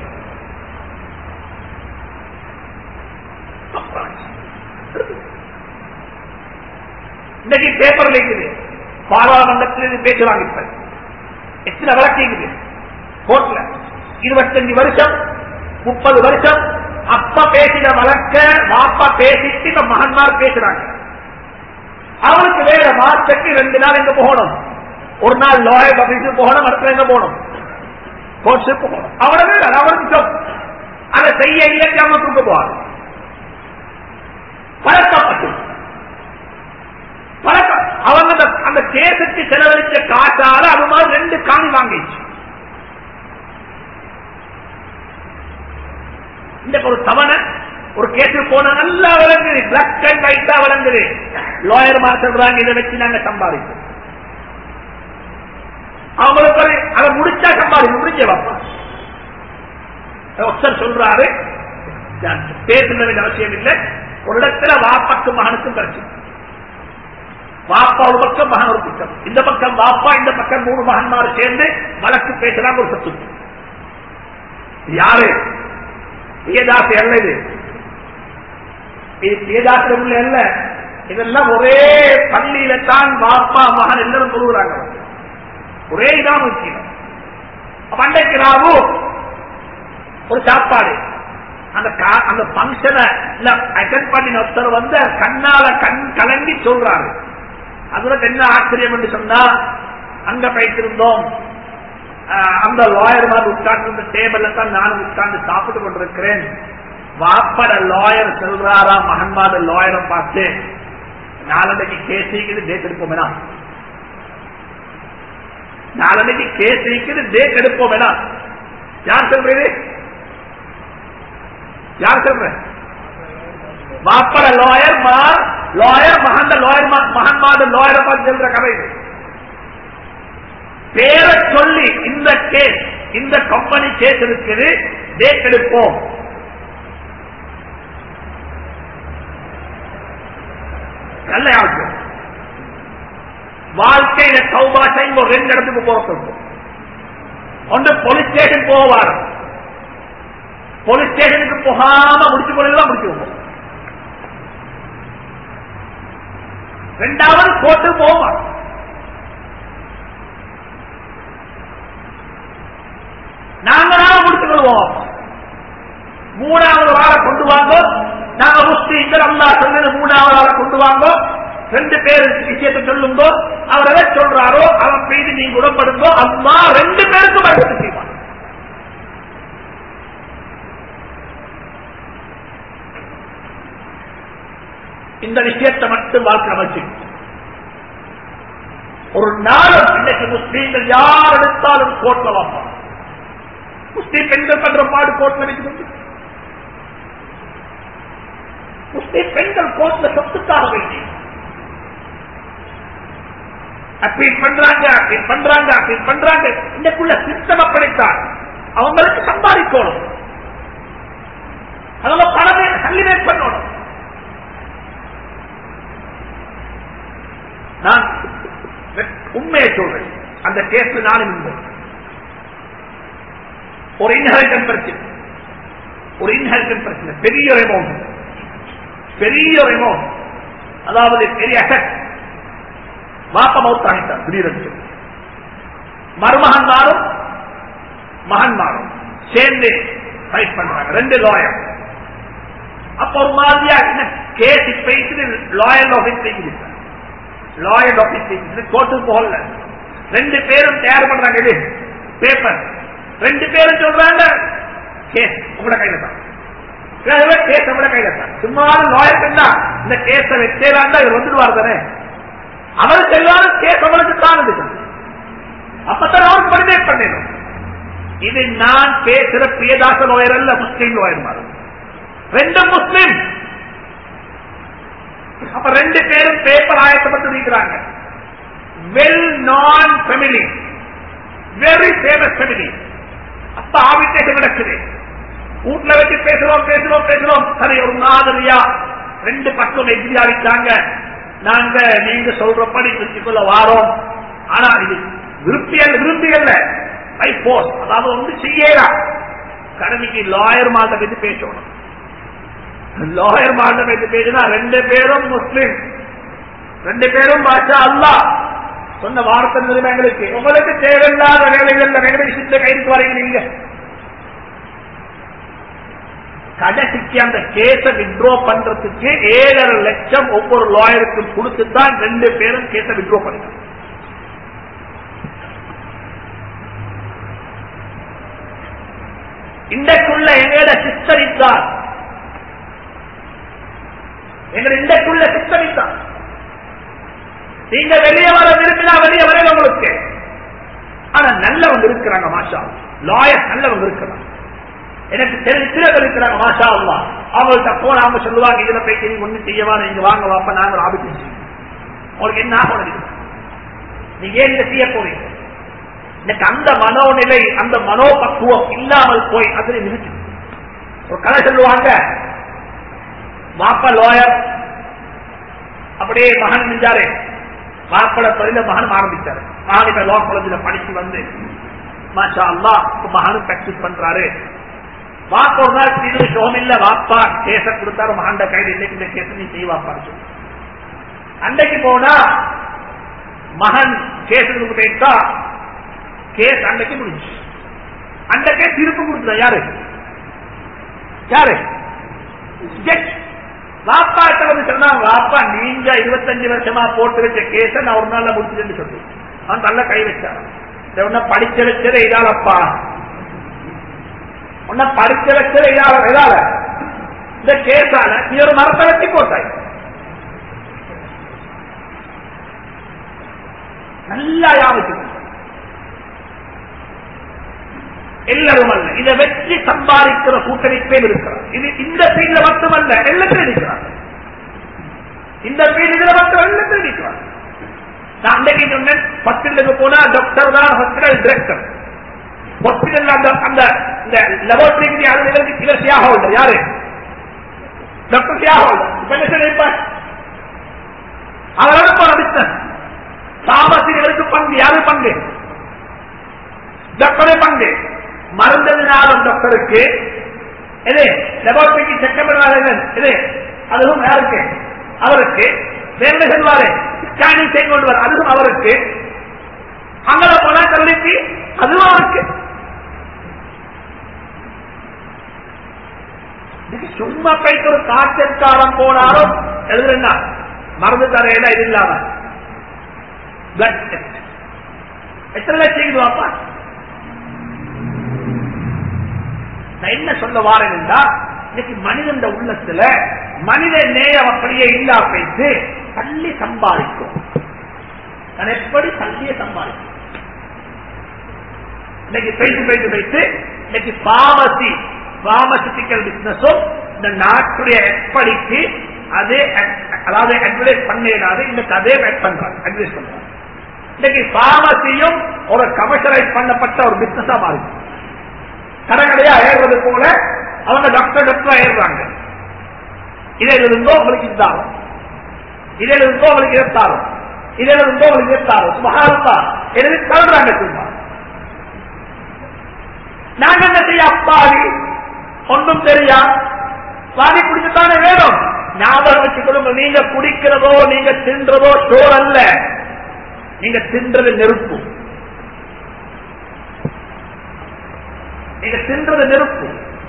இன்னைக்கு பேப்பர்ல இருக்குது பாராளுமன்றத்தில் இது பேசுறாங்க இப்ப எத்தனை வழக்கு இருக்குது கோர்ட்ல இருபத்தஞ்சு வருஷம் முப்பது வருஷம் அப்பா பேசின வழக்க வாப்பா பேசிட்டு இப்ப மகன்மார் பேசுறாங்க அவனுக்கு வேற மார்க்கெட்டு ரெண்டு நாள் எங்க போகணும் ஒரு நாள் லாயர் ஆபீஸுக்கு போகணும் அடுத்த எங்க போகணும் கோர்ட்ஸுக்கு போகணும் அவனவே அவனுக்கு job. அதை செய்ய இயற்கை அவன் தூக்க போவாங்க பழக்கப்பட்டு பழக்கம் அவங்க அந்த- அந்த கேசுக்கு செலவழிச்ச காசால அது மாதிரி ரெண்டு காணி வாங்கிச்சு இந்த ஒரு தவணை ஒரு கேஸுக்கு போன நல்லா விளங்குது பிளாக் அண்ட் ஒயிட்டா விளங்குது லாயர் மாதிரி சொல்றாங்க இதை வச்சு நாங்க சம்பாதிப்போம் அவங்களுக்கு ஒரு அதை முடிச்சா சம்பாதிக்கும் முடிஞ்ச வாப்பா ஒருத்தர் சொல்றாரு நான் பேச வேண்டிய அவசியம் இல்லை ஒரு இடத்துல வாப்பாக்கும் மகனுக்கும் பிரச்சனை வாப்பா ஒரு பக்கம் மகன் ஒரு பக்கம் இந்த பக்கம் வாப்பா இந்த பக்கம் மூணு மகன்மார் சேர்ந்து வழக்கு பேசுறாங்க ஒரு சத்து யாரு பிரியதாசி அல்ல இது இது பிரியதாசி உள்ள அல்ல இதெல்லாம் ஒரே பள்ளியில தான் வாப்பா மகன் எல்லாரும் சொல்லுகிறாங்க ஒரே இதான் முக்கியம் அப்ப அன்றைக்கு ராவு ஒரு சாப்பாடு அந்த கா- அந்த பங்கனை அட்டன் பண்ணின ஒருத்தர் வந்து கண்ணால கண் கலங்கி சொல்றாரு அதுல என்ன ஆச்சரியம் என்று சொன்னா அங்க போயிட்டிருந்தோம் ஆஹ், அந்த லாயர் மாதிரி உட்கார்ந்து இருந்த டேபிள்ல தான் நானும் உட்கார்ந்து சாப்பிட்டு கொண்டிருக்கிறேன் வாப்பட லாயர் சொல்றாரா மகன்மாத லாயரை பார்த்து நாளன்னைக்கு கேஸ் இருக்குது டேட் எடுப்போம் வேணாம் நாளன்னைக்கு கேஸ் இருக்குது டேட் எடுப்போம் வேணாம் யார் சொல்றது யார் சொல்ற வாப்பட லாயர் மார் லாயர் மகந்த லாயர் மகன்மாத லாயரை பார்த்து சொல்ற கதை இது பேரை சொல்லி இந்த கேஸ் இந்த கம்பெனி கேஸ் இருக்குது டேட் எடுப்போம் நல்ல யாருக்கும் வாழ்க்கையில சௌபா செய்யும் ஒரு ரெண்டு இடத்துக்கு போக சொல்றோம் ஒன்று போலீஸ் ஸ்டேஷன் போவார் போலீஸ் ஸ்டேஷனுக்கு போகாம முடிச்சு கொள்ளலாம் முடிச்சு ரெண்டாவது கோர்ட்டு போவார் நாங்களாக முடித்துக் கொள்வோம் மூணாவது வார கொண்டு வாங்க நாங்க முஸ்லீம்கள் அல்லா சொன்னது மூணாவது ஆளை கொண்டு வாங்கோ ரெண்டு பேர் விஷயத்தை சொல்லுங்கோ அவர் எதை சொல்றாரோ அவன் மீது நீங்க உடம்படுங்கோ அம்மா ரெண்டு பேருக்கும் வழக்கு செய்வான் இந்த விஷயத்தை மட்டும் வாழ்க்கை அமைச்சு ஒரு நாளும் இன்னைக்கு முஸ்லீம்கள் யார் எடுத்தாலும் கோட்ல வாங்க முஸ்லீம் பெண்கள் பண்ற பாடு கோட்ல இருக்குது முஸ்லீம் பெண்கள் கோட்ல சொத்துக்காக வேண்டி அப்பீல் பண்றாங்க அப்பீல் பண்றாங்க அப்பீல் பண்றாங்க இன்னைக்குள்ள சிஸ்டம் அப்படித்தான் அவங்களுக்கு சம்பாதிக்கணும் அவங்க பணமே கல்லிமேட் பண்ணணும் நான் உண்மையை சொல்றேன் அந்த கேஸ் நானும் இல்லை ஒரு இன்ஹெரிட்டன் பிரச்சனை ஒரு இன்ஹெரிட்டன் பிரச்சனை பெரிய ஒரு அமௌண்ட் பெரிய ஒரு அமௌண்ட் அதாவது பெரிய அசட் வாப்ப மவுத் ஆகிட்டார் திடீரென்று மருமகன் மாறும் மகன் மாறும் சேர்ந்து ஃபைட் பண்றாங்க ரெண்டு லாயர் அப்ப ஒரு மாதிரியா என்ன கேஸ் பேசி லாயர் ஆஃபீஸ் பேசிட்டு லாயர் ஆபீஸ் கோர்ட்டுக்கு போகல ரெண்டு பேரும் தயார் பண்றாங்க இது பேப்பர் ரெண்டு பேரும் சொல்றாங்க கேஸ் உங்களோட கையில தான் கேஸ் உங்களோட கையில தான் சும்மா லாயர் கண்டா இந்த கேஸ வச்சேலாண்டா இவர் வந்துடுவார் தானே அவர் செல்வாரு கேஸ் அவருக்கு தான் அப்பதான் அவருக்கு பரிமேட் பண்ணிடும் இது நான் பேசுற பிரியதாச லாயர் அல்ல முஸ்லீம் லாயர் மாதிரி ரெண்டு முஸ்லீம் அப்ப ரெண்டு பேரும் பேப்பர் ஆயத்தப்பட்டு இருக்கிறாங்க வெல் நான் ஃபெமிலி வெரி ஃபேமஸ் ஃபெமிலி அப்ப ஆபிட்டேஷன் நடக்குது வீட்டுல வச்சு பேசுறோம் பேசுறோம் பேசுறோம் சரி ஒரு மாதிரியா ரெண்டு பக்கம் எதிரியா இருக்காங்க நாங்க நீங்க சொல்றபடி வச்சுக்கொள்ள வாரோம் ஆனா இது விரும்பியல் விரும்பியல்ல பை போஸ்ட் அதாவது வந்து செய்யலாம் கடமைக்கு லாயர் மாட்ட பத்தி பேசணும் லாயர் மாட்ட பத்தி பேசினா ரெண்டு பேரும் முஸ்லிம் ரெண்டு பேரும் பாஷா அல்லா சொன்ன வார்த்தை நிலைமை எங்களுக்கு உங்களுக்கு தேவையில்லாத வேலைகள் வேலை விஷயத்துல கைதுக்கு வரீங்க நீங்க கடைசிக்கு அந்த கேஸ வித்ரோ பண்றதுக்கு ஏழரை லட்சம் ஒவ்வொரு லாயருக்கும் கொடுத்து தான் ரெண்டு பேரும் கேஸ வித்ரோ பண்ணிட்டாங்க இன்றைக்குள்ள எங்களோட சிஸ்டர் இதுதான் எங்க இன்றைக்குள்ள சிஸ்டம் இதுதான் நீங்க வெளியே வர விரும்பினா வெளியே வரையில உங்களுக்கு ஆனா நல்லவங்க இருக்கிறாங்க மாஷா லாயர் நல்லவங்க இருக்கிறாங்க எனக்கு தெரிஞ்ச சில பேர் இருக்கிறாங்க மாஷா அல்லா அவங்கள்ட்ட போன அவங்க சொல்லுவாங்க இதுல போய் நீங்க ஒண்ணு செய்யவா நீங்க வாங்க வாப்ப நாங்க ஒரு ஆபத்து உங்களுக்கு என்ன ஆகணும் நீங்க ஏன் இதை செய்ய போறீங்க எனக்கு அந்த மனோநிலை அந்த மனோபக்குவம் இல்லாமல் போய் அதில் நிறுத்தி ஒரு கதை சொல்லுவாங்க மாப்ப லோயர் அப்படியே மகன் செஞ்சாரு மாப்பட தொழில மகன் ஆரம்பிச்சாரு மகன் இப்ப லோ காலேஜில் படிச்சு வந்து மாஷா அல்லா மகனும் பிராக்டிஸ் பண்றாரு வாப்ப ஒரு நாள் இது சோகம் இல்ல வாப்பா கேச கொடுத்தாரு மகண்ட கையில் இன்னைக்கு இந்த கேச நீ செய்வாப்பான்னு சொல்லி அன்றைக்கு போனா மகன் கேசுக்கு போயிட்டா கேஸ் அன்றைக்கு முடிஞ்சு அந்த கேஸ் திருப்பு கொடுத்தா யாரு யாரு ஜட்ஜ் வாப்பா வந்து சொன்னா வாப்பா நீங்க இருபத்தஞ்சு வருஷமா போட்டு வச்ச கேஸ நான் ஒரு நாள்ல முடிச்சுன்னு சொல்லி அவன் நல்ல கை வச்சான் உன்ன படிச்ச வச்சது இதாலப்பா உன்ன படிச்ச வச்சது இதால இதால இந்த கேஸால நீ ஒரு மரத்தை வச்சு போட்டாய் நல்லா யாபத்துக்கு எல்லாரும் அல்ல இதை வெற்றி சம்பாதிக்கிற கூட்டணிப்பே இருக்கிறார் இது இந்த ஃபீல்ட்ல மட்டுமல்ல எல்லாத்தையும் இருக்கிறார் இந்த ஃபீல்டு இதுல மட்டும் எல்லாத்தையும் இருக்கிறார் நான் அன்றைக்கு சொன்னேன் ஹாஸ்பிட்டலுக்கு போனா டாக்டர் தான் ஹாஸ்பிட்டல் டிரெக்டர் ஹாஸ்பிட்டல் அந்த அந்த இந்த லெபோரட்டரிக்கு யாரு இவர் சியாக ஹோல்டர் யாரு டாக்டர் சியாக ஹோல்டர் இப்ப என்ன சொல்லிருப்பார் அவரோட போன பிசினஸ் சாமசிகளுக்கு பங்கு யாரு பங்கு டாக்டரே பங்கு மருந்ததினாலும் டாக்டருக்கு இது லெபார்டரிக்கு செக்கப்படுறாங்க இது அதுவும் யாருக்கு அவருக்கு வேலை செல்வாரு ஸ்கேனிங் செய்து கொண்டு வர அதுவும் அவருக்கு அங்கே போனா கல்விக்கு அதுவும் அவருக்கு இதுக்கு சும்மா போயிட்டு ஒரு காய்ச்சற்காலம் போனாலும் எழுதுறா மருந்து தரையில இது இல்லாம பிளட் டெஸ்ட் எத்தனை லட்சம் வாப்பா நான் என்ன சொல்ல வாரேன் என்றா இன்னைக்கு மனிதன் உள்ளத்துல மனித நேயம் அப்படியே இல்லா போயிட்டு தள்ளி சம்பாதிக்கும் நான் எப்படி தள்ளிய சம்பாதிக்கும் இன்னைக்கு போயிட்டு போயிட்டு போயிட்டு இன்னைக்கு பாமசி பார்மசிட்டிக்கல் பிசினஸும் இந்த நாட்டுடைய எப்படிக்கு அதே அதாவது அட்வர்டைஸ் பண்ணாது இன்னைக்கு அதே பண்றாங்க அட்வைஸ் பண்றாங்க இன்னைக்கு பார்மசியும் ஒரு கமர்ஷியலைஸ் பண்ணப்பட்ட ஒரு பிசினஸா மாறி கடைக்கடையா ஏறுறது போல அவங்க டாக்டர் டாக்டரா ஏறுறாங்க இதில் இருந்தோ உங்களுக்கு இதாகும் இதில் இருந்தோ உங்களுக்கு இருத்தாரும் இதில் இருந்தோ உங்களுக்கு இருத்தாரும் சுபகாரத்தா எழுதி தள்ளுறாங்க சும்மா நாங்க என்ன செய்ய அப்பாவி ஒன்றும் தெரியா பாதி குடிச்சுத்தானே வேணும் ஞாபகம் வச்சுக்கொள்ளுங்க நீங்க குடிக்கிறதோ நீங்க தின்றதோ சோர் அல்ல நீங்க தின்றது நெருப்பு நீங்க தின்றது நெருப்பு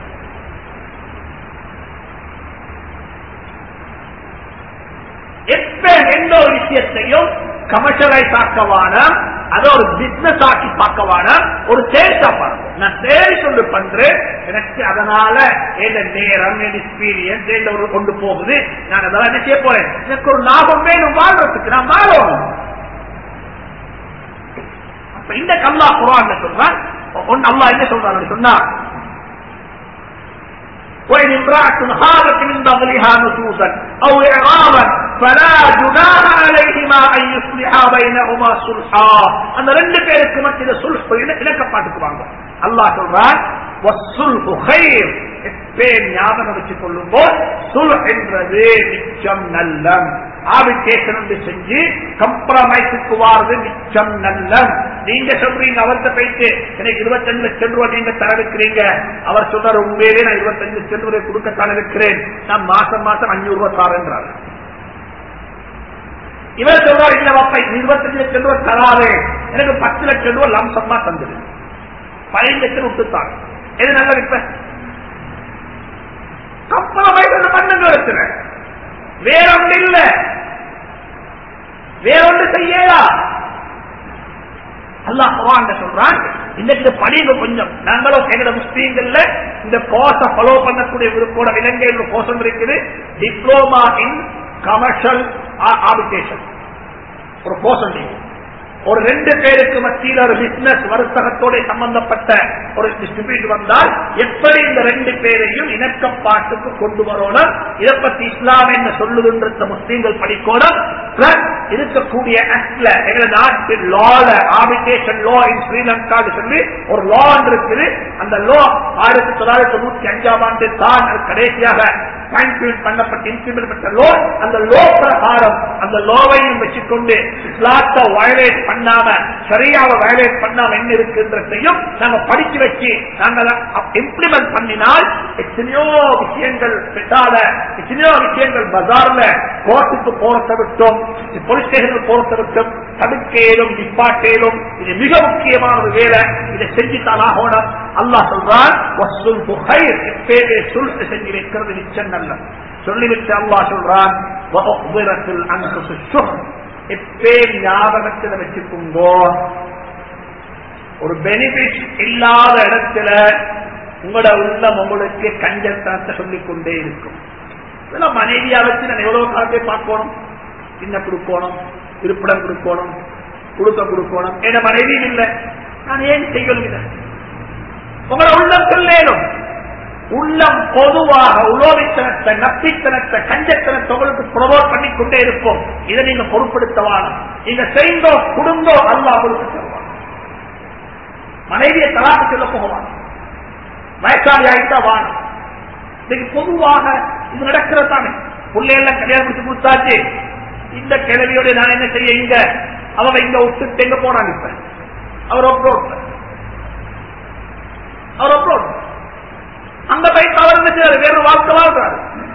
எப்ப எந்த ஒரு விஷயத்தையும் கமர்ஷியலைஸ் ஆக்கவான அதை ஒரு பிசினஸ் ஆக்கி பார்க்கவான ஒரு சேல்ஸா பார்க்கணும் நான் சேல்ஸ் ஒன்று பண்றேன் எனக்கு அதனால எந்த நேரம் என் எக்ஸ்பீரியன்ஸ் எந்த ஒரு கொண்டு போகுது நான் அதெல்லாம் என்ன செய்ய போறேன் எனக்கு ஒரு லாபம் வேணும் வாழ்றதுக்கு நான் வாழணும் அப்ப இந்த கல்லா குரான் சொல்றான் ஒன்னு அல்லா என்ன சொல்றாங்க சொன்னா وإن امرأة خافت من ضغلها نشوزا أو إعراضا فلا جناح عليهما أن يصلحا بينهما صلحا அந்த ரெண்டு பேருக்கு மத்தியில சுல்ஹ் இணக்கப்பாட்டுக்குவாங்க அல்லாஹ் சொல்றான் வசுல்ஹு خير பேர் ஞாபகம் வச்சுக் கொள்ளும்போ சுல் என்றது மிச்சம் நல்லம் ஆபிட்டேஷன் என்று செஞ்சு கம்ப்ரமைஸுக்கு வாரது மிச்சம் நல்லம் நீங்க சொல்றீங்க அவர்கிட்ட போயிட்டு எனக்கு இருபத்தஞ்சு லட்சம் ரூபாய் நீங்க தர இருக்கிறீங்க அவர் சொல்றாரு உண்மையிலே நான் இருபத்தஞ்சு லட்சம் ரூபாய் கொடுக்கத்தான் இருக்கிறேன் நான் மாசம் மாசம் அஞ்சூறு ரூபாய் தாரேன்றாரு இவர் சொல்றாரு இல்ல பாப்பா இருபத்தஞ்சு லட்சம் ரூபாய் தராது எனக்கு பத்து லட்சம் ரூபாய் லம்சமா தந்துடு பதினஞ்சு லட்சம் விட்டுத்தாங்க எது நல்ல இப்ப கம்பளமைகள் பண்ணுங்க இருக்கிறேன் வேறொன்று இல்ல வேறொன்று செய்யலா அல்லாஹ் குரான் சொல்றான் இன்னைக்கு படிங்க கொஞ்சம் நாங்களும் எங்களோட முஸ்லீம்கள்ல இந்த கோர்ஸ ஃபாலோ பண்ணக்கூடிய விருப்போட இலங்கையில் கோர்ஸ் இருக்குது டிப்ளோமா இன் கமர்ஷியல் ஆபிடேஷன் ஒரு கோர்ஸ் ஒரு ரெண்டு பேருக்கு மத்தியில் ஒரு பிசினஸ் வர்த்தகத்தோட சம்பந்தப்பட்ட ஒரு டிஸ்ட்ரிபியூட் வந்தால் எப்படி இந்த ரெண்டு பேரையும் இணக்கப்பாட்டுக்கு கொண்டு வரணும் இதை பத்தி இஸ்லாம் என்ன சொல்லுகின்ற முஸ்லீம்கள் படிக்கணும் பிளஸ் இருக்கக்கூடிய ஆக்ட்ல எங்க நாட்டில் லால ஆபிடேஷன் லா இன் ஸ்ரீலங்கா சொல்லி ஒரு லா இருக்குது அந்த லா ஆயிரத்தி தொள்ளாயிரத்தி தொண்ணூத்தி அஞ்சாம் ஆண்டு தான் கடைசியாக பண்ணப்பட்ட இம்ப்ளிமெண்ட் பண்ண லோ அந்த லோ பிரகாரம் அந்த லோவையும் வச்சுக்கொண்டு இஸ்லாத்தை வயலேட் பண்ணாம சரியாவை வயலேட் பண்ணாம என்ன இருக்குன்றதையும் நாங்க படிச்சு வச்சு நாங்க இம்ப்ளிமெண்ட் பண்ணினால் எத்தனையோ விஷயங்கள் பெட்டால எத்தனையோ விஷயங்கள் பஜார்ல கோர்ட்டுக்கு போறத விட்டோம் போலீஸ் ஸ்டேஷனுக்கு போறத விட்டும் தடுக்கேலும் நிப்பாட்டேலும் இது மிக முக்கியமான ஒரு வேலை இதை செஞ்சுத்தான் ஆகணும் அல்லாஹ் சொல்றான் செஞ்சு வைக்கிறது நிச்சயம் நல்ல சொல்லிவிட்டு அல்லாஹ் சொல்றான் எப்பே ஞாபகத்தில் வச்சுக்கோங்கோ ஒரு பெனிஃபிட் இல்லாத இடத்துல உங்களோட உள்ளம் உங்களுக்கு கஞ்சத்தனத்தை சொல்லிக் கொண்டே இருக்கும் இதெல்லாம் மனைவியா வச்சு நான் எவ்வளவு காலத்தை பார்க்கணும் என்ன கொடுக்கணும் இருப்பிடம் கொடுக்கணும் கொடுக்க கொடுக்கணும் என மனைவியும் இல்லை நான் ஏன் செய்யணும் இதை உங்களோட உள்ளம் சொல்லேனும் உள்ளம் பொதுவாக உலோவித்தனத்தை நப்பித்தனத்தை கஞ்சத்தனத்தை உங்களுக்கு ப்ரொமோட் பண்ணி கொண்டே இருப்போம் இதை நீங்க பொருட்படுத்தவான நீங்க செய்தோ குடும்போ அல்ல உங்களுக்கு தருவாங்க மனைவியை தலாக்கு சொல்ல போவாங்க வயசாளி ஆகிட்டா வாங்க இன்னைக்கு பொதுவாக இது நடக்கிறது தானே பிள்ளையெல்லாம் கல்யாணம் முடிச்சு கொடுத்தாச்சு இந்த கிழவியோட நான் என்ன செய்ய இங்க அவங்க இங்க விட்டு எங்க போனாங்க இப்ப அவர் அப்ரோட் அவர் அப்ரோட் அந்த பைக் அவர் என்ன செய்யறாரு வேற வாழ்க்கை வாழ்றாரு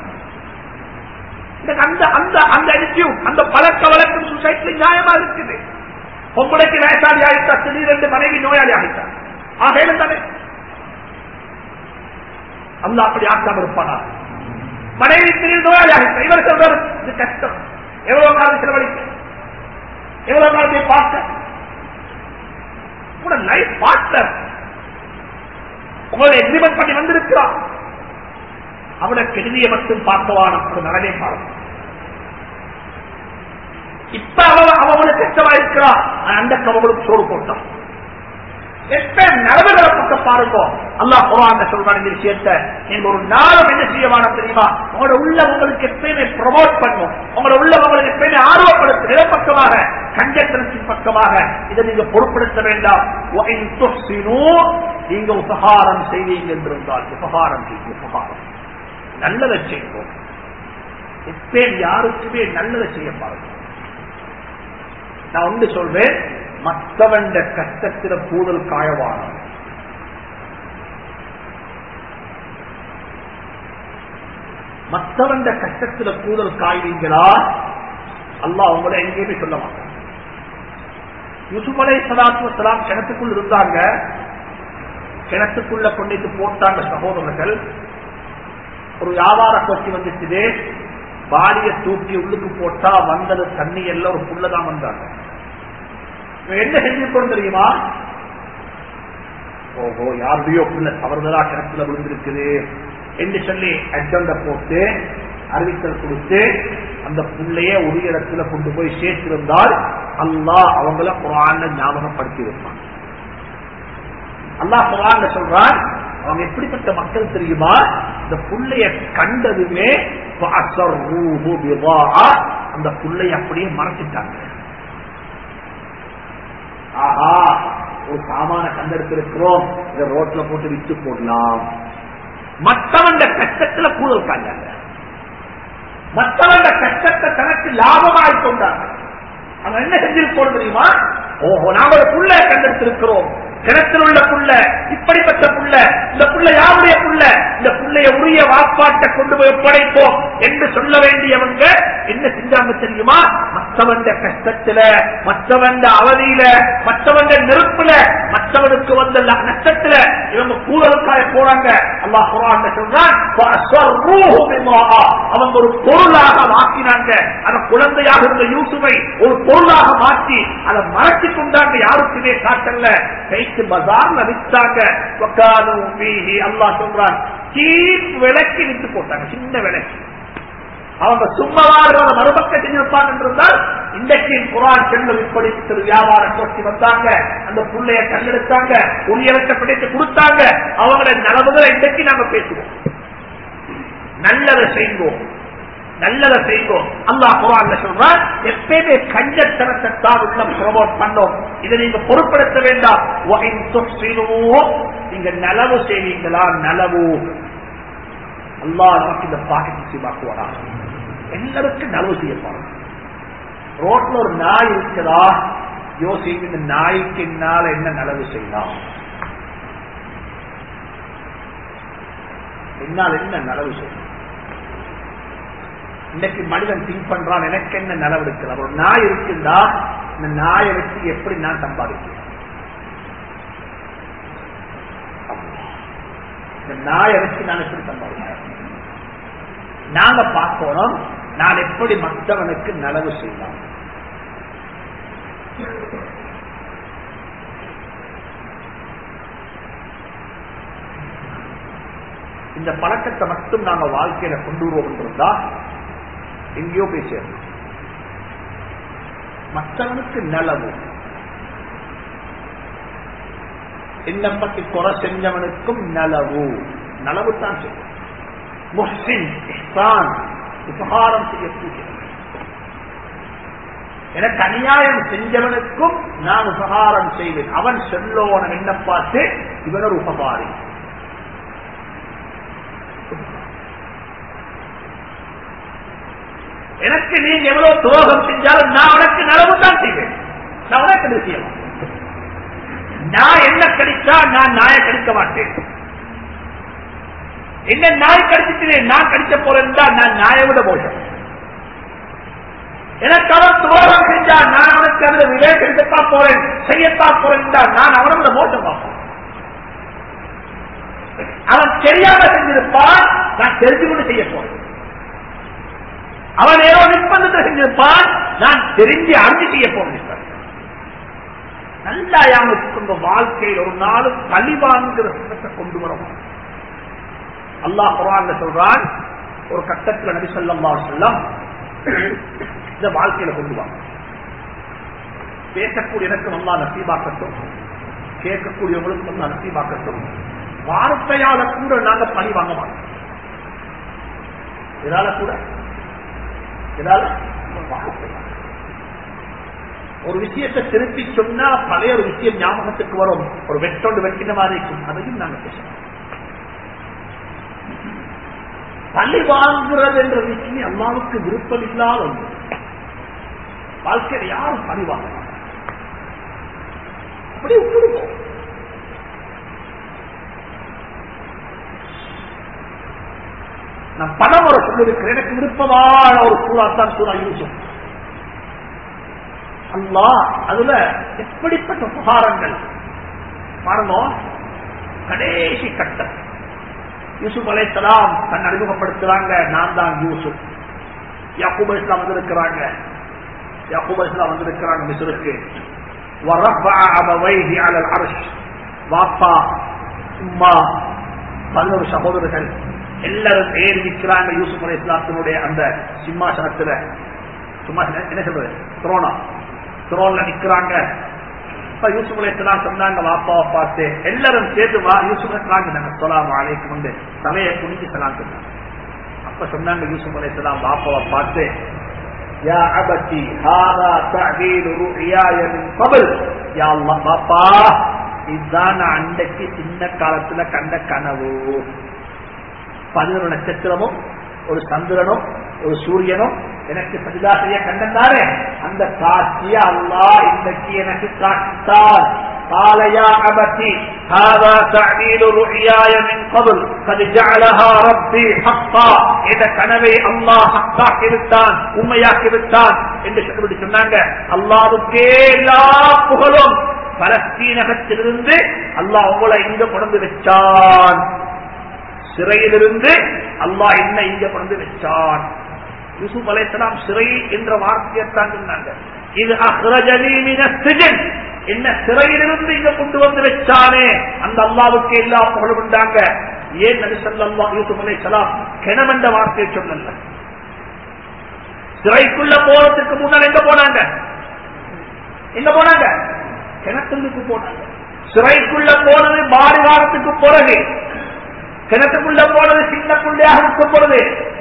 அந்த அந்த அந்த அட்டிடியூட் அந்த பழக்க வழக்கம் சொசைட்டில நியாயமா இருக்குது பொம்பளைக்கு வயசாளி ஆகிட்டா திடீரென்று மனைவி நோயாளி ஆகிட்டா ஆகையில தானே அல்ல அப்படி ஆக்காம இருப்பானா மனைவி திடீர் நோயாளியாக இவர் சொல்றாரு இது கஷ்டம் எவ்வளவு காலம் செலவழிக்க எவ்வளவு காலத்தை பார்க்க உங்களோட லைஃப் பார்ட்னர் உங்களை எக்ரிமெண்ட் பண்ணி வந்திருக்கிறான் அவனை கெடுதியை மட்டும் பார்க்கவான ஒரு நலனை பார்க்க இப்ப அவ அவனை கஷ்டமா இருக்கிறான் அந்த கவங்களுக்கு சோறு போட்டான் எப்ப நலவுகளை பக்கம் பாருங்க அல்லா குரான் சொல்றான் இந்த விஷயத்த நீங்க ஒரு நாளும் என்ன செய்யவான தெரியுமா உங்களோட உள்ள உங்களுக்கு எப்பயுமே ப்ரமோட் பண்ணும் உங்களோட உள்ள உங்களுக்கு எப்பயுமே ஆர்வப்படுத்த நிலப்பக்கமாக கஞ்சத்தனத்தின் பக்கமாக இதை நீங்க பொருட்படுத்த வேண்டாம் நீங்க உபகாரம் செய்வீங்க என்றிருந்தால் உபகாரம் செய்யுங்க உபகாரம் நல்லதை செய்வோம் எப்பேன் யாருக்குமே நல்லதை செய்ய பாருங்க நான் ஒன்று சொல்வேன் மற்றவன் கஷ்டத்தில கூதல் காயவான மற்றவன் கஷ்டத்தில கூதல் காய்வீங்களா அல்லா அவங்கள எங்கேயுமே சொல்ல மாட்டான் யூசுப் அலை சலாத்து சலாம் கிணத்துக்குள் இருந்தாங்க கிணத்துக்குள்ள கொண்டு போட்டாங்க சகோதரர்கள் ஒரு வியாபார கோஷ்டி வந்துச்சு பாடிய தூக்கி உள்ளுக்கு போட்டா வந்தது தண்ணி எல்லாம் ஒரு புள்ளதான் வந்தாங்க என்ன செஞ்சிருக்கோம் தெரியுமா ஓஹோ யாருடையோ புள்ள தவறுதலா கிணத்துல விழுந்திருக்குது என்று சொல்லி அஜெண்டா போட்டு அறிவித்தல் கொடுத்து அந்த புள்ளைய ஒரு இடத்துல கொண்டு போய் சேர்த்திருந்தால் அல்லா அவங்கள குரான ஞாபகப்படுத்தி வைப்பான் அல்லா குரான் சொல்றான் அவங்க எப்படிப்பட்ட மக்கள் தெரியுமா இந்த புள்ளைய கண்டதுமே அந்த புள்ளைய அப்படியே மறைச்சிட்டாங்க ஆஹா ஒரு சாமான கண்டெடுத்திருக்கிறோம் இதை ரோட்ல போட்டு விட்டு போடலாம் மற்றவன் கஷ்டத்துல கூதல் காஞ்சாங்க மற்றவன் கஷ்டத்தை தனக்கு லாபமாய் கொண்டாங்க அவன் என்ன செஞ்சிருக்கோம் தெரியுமா ஓஹோ நாம ஒரு புள்ள கண்டெடுத்திருக்கிறோம் கிணத்தில் உள்ள புள்ள இப்படிப்பட்ட புள்ள இந்த புள்ள யாருடைய புள்ள இந்த புள்ளைய உரிய வாப்பாட்டை கொண்டு போய் ஒப்படைப்போம் என்று சொல்ல வேண்டியவங்க என்ன செஞ்சாங்க தெரியுமா மற்றவன் கஷ்டத்துல மற்றவன் அவதியில மற்றவன் நெருப்புல மற்றவனுக்கு வந்த நஷ்டத்துல இவங்க கூடலுக்காய போறாங்க அல்லா குரான் சொல்றான் அவங்க ஒரு பொருளாக மாற்றினாங்க அந்த குழந்தையாக இருந்த யூசுவை ஒரு பொருளாக மாற்றி அதை மறைச்சு கொண்டாங்க யாருக்குமே காட்டல கைக்கு பஜார்ல வித்தாங்க அல்லா சொல்றான் சீப் விலைக்கு வித்து போட்டாங்க சின்ன விலைக்கு அவங்க சும்மாவாக மறுபக்க செஞ்சிருப்பாங்க என்றால் இன்றைக்கு குரான் செல்லும் இப்படி திரு வியாபார கோஷ்டி வந்தாங்க அந்த புள்ளைய கண்டெடுத்தாங்க உரியவற்றை பிடித்து கொடுத்தாங்க அவங்கள நலவுகளை இன்றைக்கு நாங்க பேசுவோம் நல்லதை செய்வோம் நல்லதை செய்வோம் அல்லா குரான் சொல்றான் எப்பயுமே கஞ்சத்தனத்தை தான் உள்ள ப்ரமோட் பண்ணோம் இதை நீங்க பொருட்படுத்த வேண்டாம் நீங்க நலவு செய்வீங்களா நலவு அல்லா நமக்கு இந்த பாக்கெட் சீமாக்குவாரா எல்லாருக்கும் நலவு செய்யப்பாரு ரோட்ல ஒரு நாய் இருக்குதா யோசிங்க இந்த நாய்க்கு என்னால என்ன நலவு செய்யலாம் என்னால் என்ன நலவு செய்யலாம் இன்னைக்கு மனிதன் திங்க் பண்றான் எனக்கு என்ன நலவு இருக்குது ஒரு நாய் இருக்குதா இந்த நாயை வச்சு எப்படி நான் சம்பாதிக்கிறேன் இந்த நாயை வச்சு நான் எப்படி சம்பாதிக்கிறேன் நாங்க பார்க்கணும் நான் எப்படி மற்றவனுக்கு நலவு செய்யலாம் இந்த பழக்கத்தை மட்டும் நாங்க வாழ்க்கையில கொண்டு வருவோம் இருந்தா எங்கேயோ போய் சேரும் மற்றவனுக்கு நலவு என்ன பத்தி குறை செஞ்சவனுக்கும் நலவு நலவு தான் செய்யும் முஹ்சின் இஹ்சான் உபகாரம் செய்யக்கூடிய எனக்கு அநியாயம் செஞ்சவனுக்கும் நான் உபகாரம் செய்வேன் அவன் செல்லோன என்ன பார்த்து இவன் ஒரு உபகாரி எனக்கு நீங்க எவ்வளவு துரோகம் செஞ்சாலும் நான் உனக்கு நலவு தான் செய்வேன் நான் உனக்கு விஷயம் நான் என்ன கடிச்சா நான் நாயை கடிக்க மாட்டேன் என்ன நாய் கடிச்சிட்டு நான் கடிச்ச போறேன் நான் நாயை விட மோசம் எனக்கு அவன் துரோகம் செஞ்சா நான் அவனுக்கு அதுல விவேக் எடுக்கத்தான் போறேன் செய்யத்தான் போறேன் நான் அவனை விட மோசம் பார்ப்பேன் அவன் தெரியாம செஞ்சிருப்பான் நான் தெரிஞ்சு கொண்டு செய்ய போறேன் அவன் ஏதோ நிர்பந்தத்தை செஞ்சிருப்பான் நான் தெரிஞ்சு அறிஞ்சு செய்ய போறேன் நல்லா யாருக்கு உங்க வாழ்க்கையில் ஒரு நாள் பழிவாங்கிற சுத்தத்தை கொண்டு வரணும் அல்லாஹ் குரான்ல சொல்றான் ஒரு கட்டத்தில் நபி சொல்லா செல்லம் இந்த வாழ்க்கையில கொண்டு வாங்க பேசக்கூடிய எனக்கு நல்லா நசீபாக்கட்டும் கேட்கக்கூடியவங்களுக்கு நல்லா நசீபாக்கட்டும் வார்த்தையால கூட நாங்க பழி வாங்க மாட்டோம் இதால கூட இதால வார்த்தையால. ஒரு விஷயத்தை திருப்பி சொன்னா பழைய ஒரு விஷயம் ஞாபகத்துக்கு வரும் ஒரு வெட்டோண்டு வெட்டின மாதிரி இருக்கும் அதையும் நாங்க பேசணும் பழி வாங்குறது என்ற விஷயம் அல்லாவுக்கு விருப்பம் இல்லாத ஒன்று வாழ்க்கையில யாரும் பழி வாங்க மாட்டாங்க. அப்படியே விட்டுடுவோம் நான் பணம் ஒரு சொல்லிருக்கிறேன் எனக்கு விருப்பமான ஒரு சூறாத்தான் சூறா யூசுப் அல்லா அதுல எப்படிப்பட்ட புகாரங்கள் பாருங்க கடைசி கட்டம் யூசுப் அலைத்தலாம் தன் அறிமுகப்படுத்துறாங்க நான் தான் யூசுப் யாக்கூப் இஸ்லாம் வந்திருக்கிறாங்க யாக்கூப் இஸ்லாம் வந்திருக்கிறாங்க மிசுருக்கு ورفع أبويه على العرش வாப்பா உம்மா பதினோரு சகோதரர்கள் எல்லாரும் ஏறி நிற்கிறாங்க யூசுப் அலி இஸ்லாத்தினுடைய அந்த சிம்மாசனத்துல சிம்மாசனம் என்ன சொல்றது துரோனா துரோன்ல நிக்கிறாங்க இப்ப யூசுப் அலி இஸ்லாம் சொன்னாங்க வாப்பாவை பார்த்து எல்லாரும் சேர்த்து வா யூசுப் அலி இஸ்லாம் சொன்னாங்க சொலாம் அழைக்கும் வந்து தலையை குனிஞ்சு சலாம் சொன்னாங்க அப்ப சொன்னாங்க யூசுப் அலி இஸ்லாம் வாப்பாவை பார்த்து யா அபத்தி ஹாதா தஅவீலு ருயாய மின் கபல் யா அல்லாஹ் பாப்பா இதுதான் நான் அன்றைக்கு சின்ன காலத்துல கண்ட கனவு பதினொரு நட்சத்திரமும் ஒரு சந்திரனும் ஒரு சூரியனும் எனக்கு பதிலா செய்ய கண்டந்தாரே அந்த காட்சிய அல்லாஹ் இன்றைக்கு எனக்கு காட்டார் قال يا أبتي هذا تعليل رؤياي من قبل قد جعلها ربي حقا இந்த கனவை அல்லாஹ் ஹக்காக்கி விட்டான் உண்மையாக்கி விட்டான் என்று சொல்லி சொன்னாங்க அல்லாவுக்கே எல்லா புகழும் பலஸ்தீனகத்திலிருந்து அல்லாஹ் உங்களை இங்க கொண்டு வச்சான் சிறையிலிருந்து அல்லாஹ் என்ன இங்க கொண்டு வச்சான் யூசுப் அலைசலாம் சிறை என்ற வார்த்தையத்தான் சொன்னாங்க இது அஹ்ரஜனீமின் என்ன சிறையிலிருந்து இங்க கொண்டு வந்து வச்சானே அந்த அல்லாவுக்கு எல்லா புகழும் உண்டாங்க ஏன் நபி ஸல்லல்லாஹு யூசுப் அலைஹிஸ்ஸலாம் கிணமென்ற வார்த்தையை சொல்லல சிறைக்குள்ள போறதுக்கு முன்னால் எங்க போனாங்க எங்க போனாங்க கிணத்துக்கு போனாங்க சிறைக்குள்ள போனது மாறி வாரத்துக்கு பிறகு கிணத்துக்குள்ள போனது சின்ன புள்ளையாக இருக்கும் பொழுது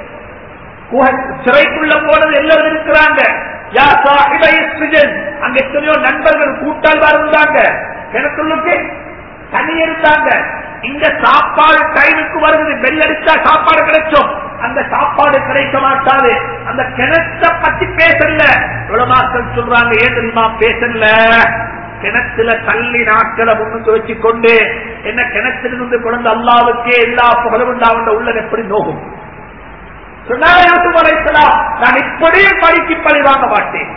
சிறைக்குள்ள போனது எல்லாரும் இருக்கிறாங்க யா சாஹிபை சிஜன் அங்க எத்தனையோ நண்பர்கள் கூட்டால் இருந்தாங்க கிணத்துள்ளுக்கு தனி இருந்தாங்க இங்க சாப்பாடு டைமுக்கு வருது பெல் அடிச்சா சாப்பாடு கிடைச்சோம் அந்த சாப்பாடு கிடைக்க மாட்டாது அந்த கிணத்தை பத்தி பேசல உலமாக்கள் சொல்றாங்க ஏன் தெரியுமா பேசல கிணத்துல தள்ளி நாட்களை முன்னுக்கு வச்சு கொண்டு என்ன கிணத்திலிருந்து குழந்தை அல்லாவுக்கே எல்லா புகழும் உண்டாவுண்ட உள்ள எப்படி நோகும் நான் இப்படி படிக்கு பழி வாங்க மாட்டேன்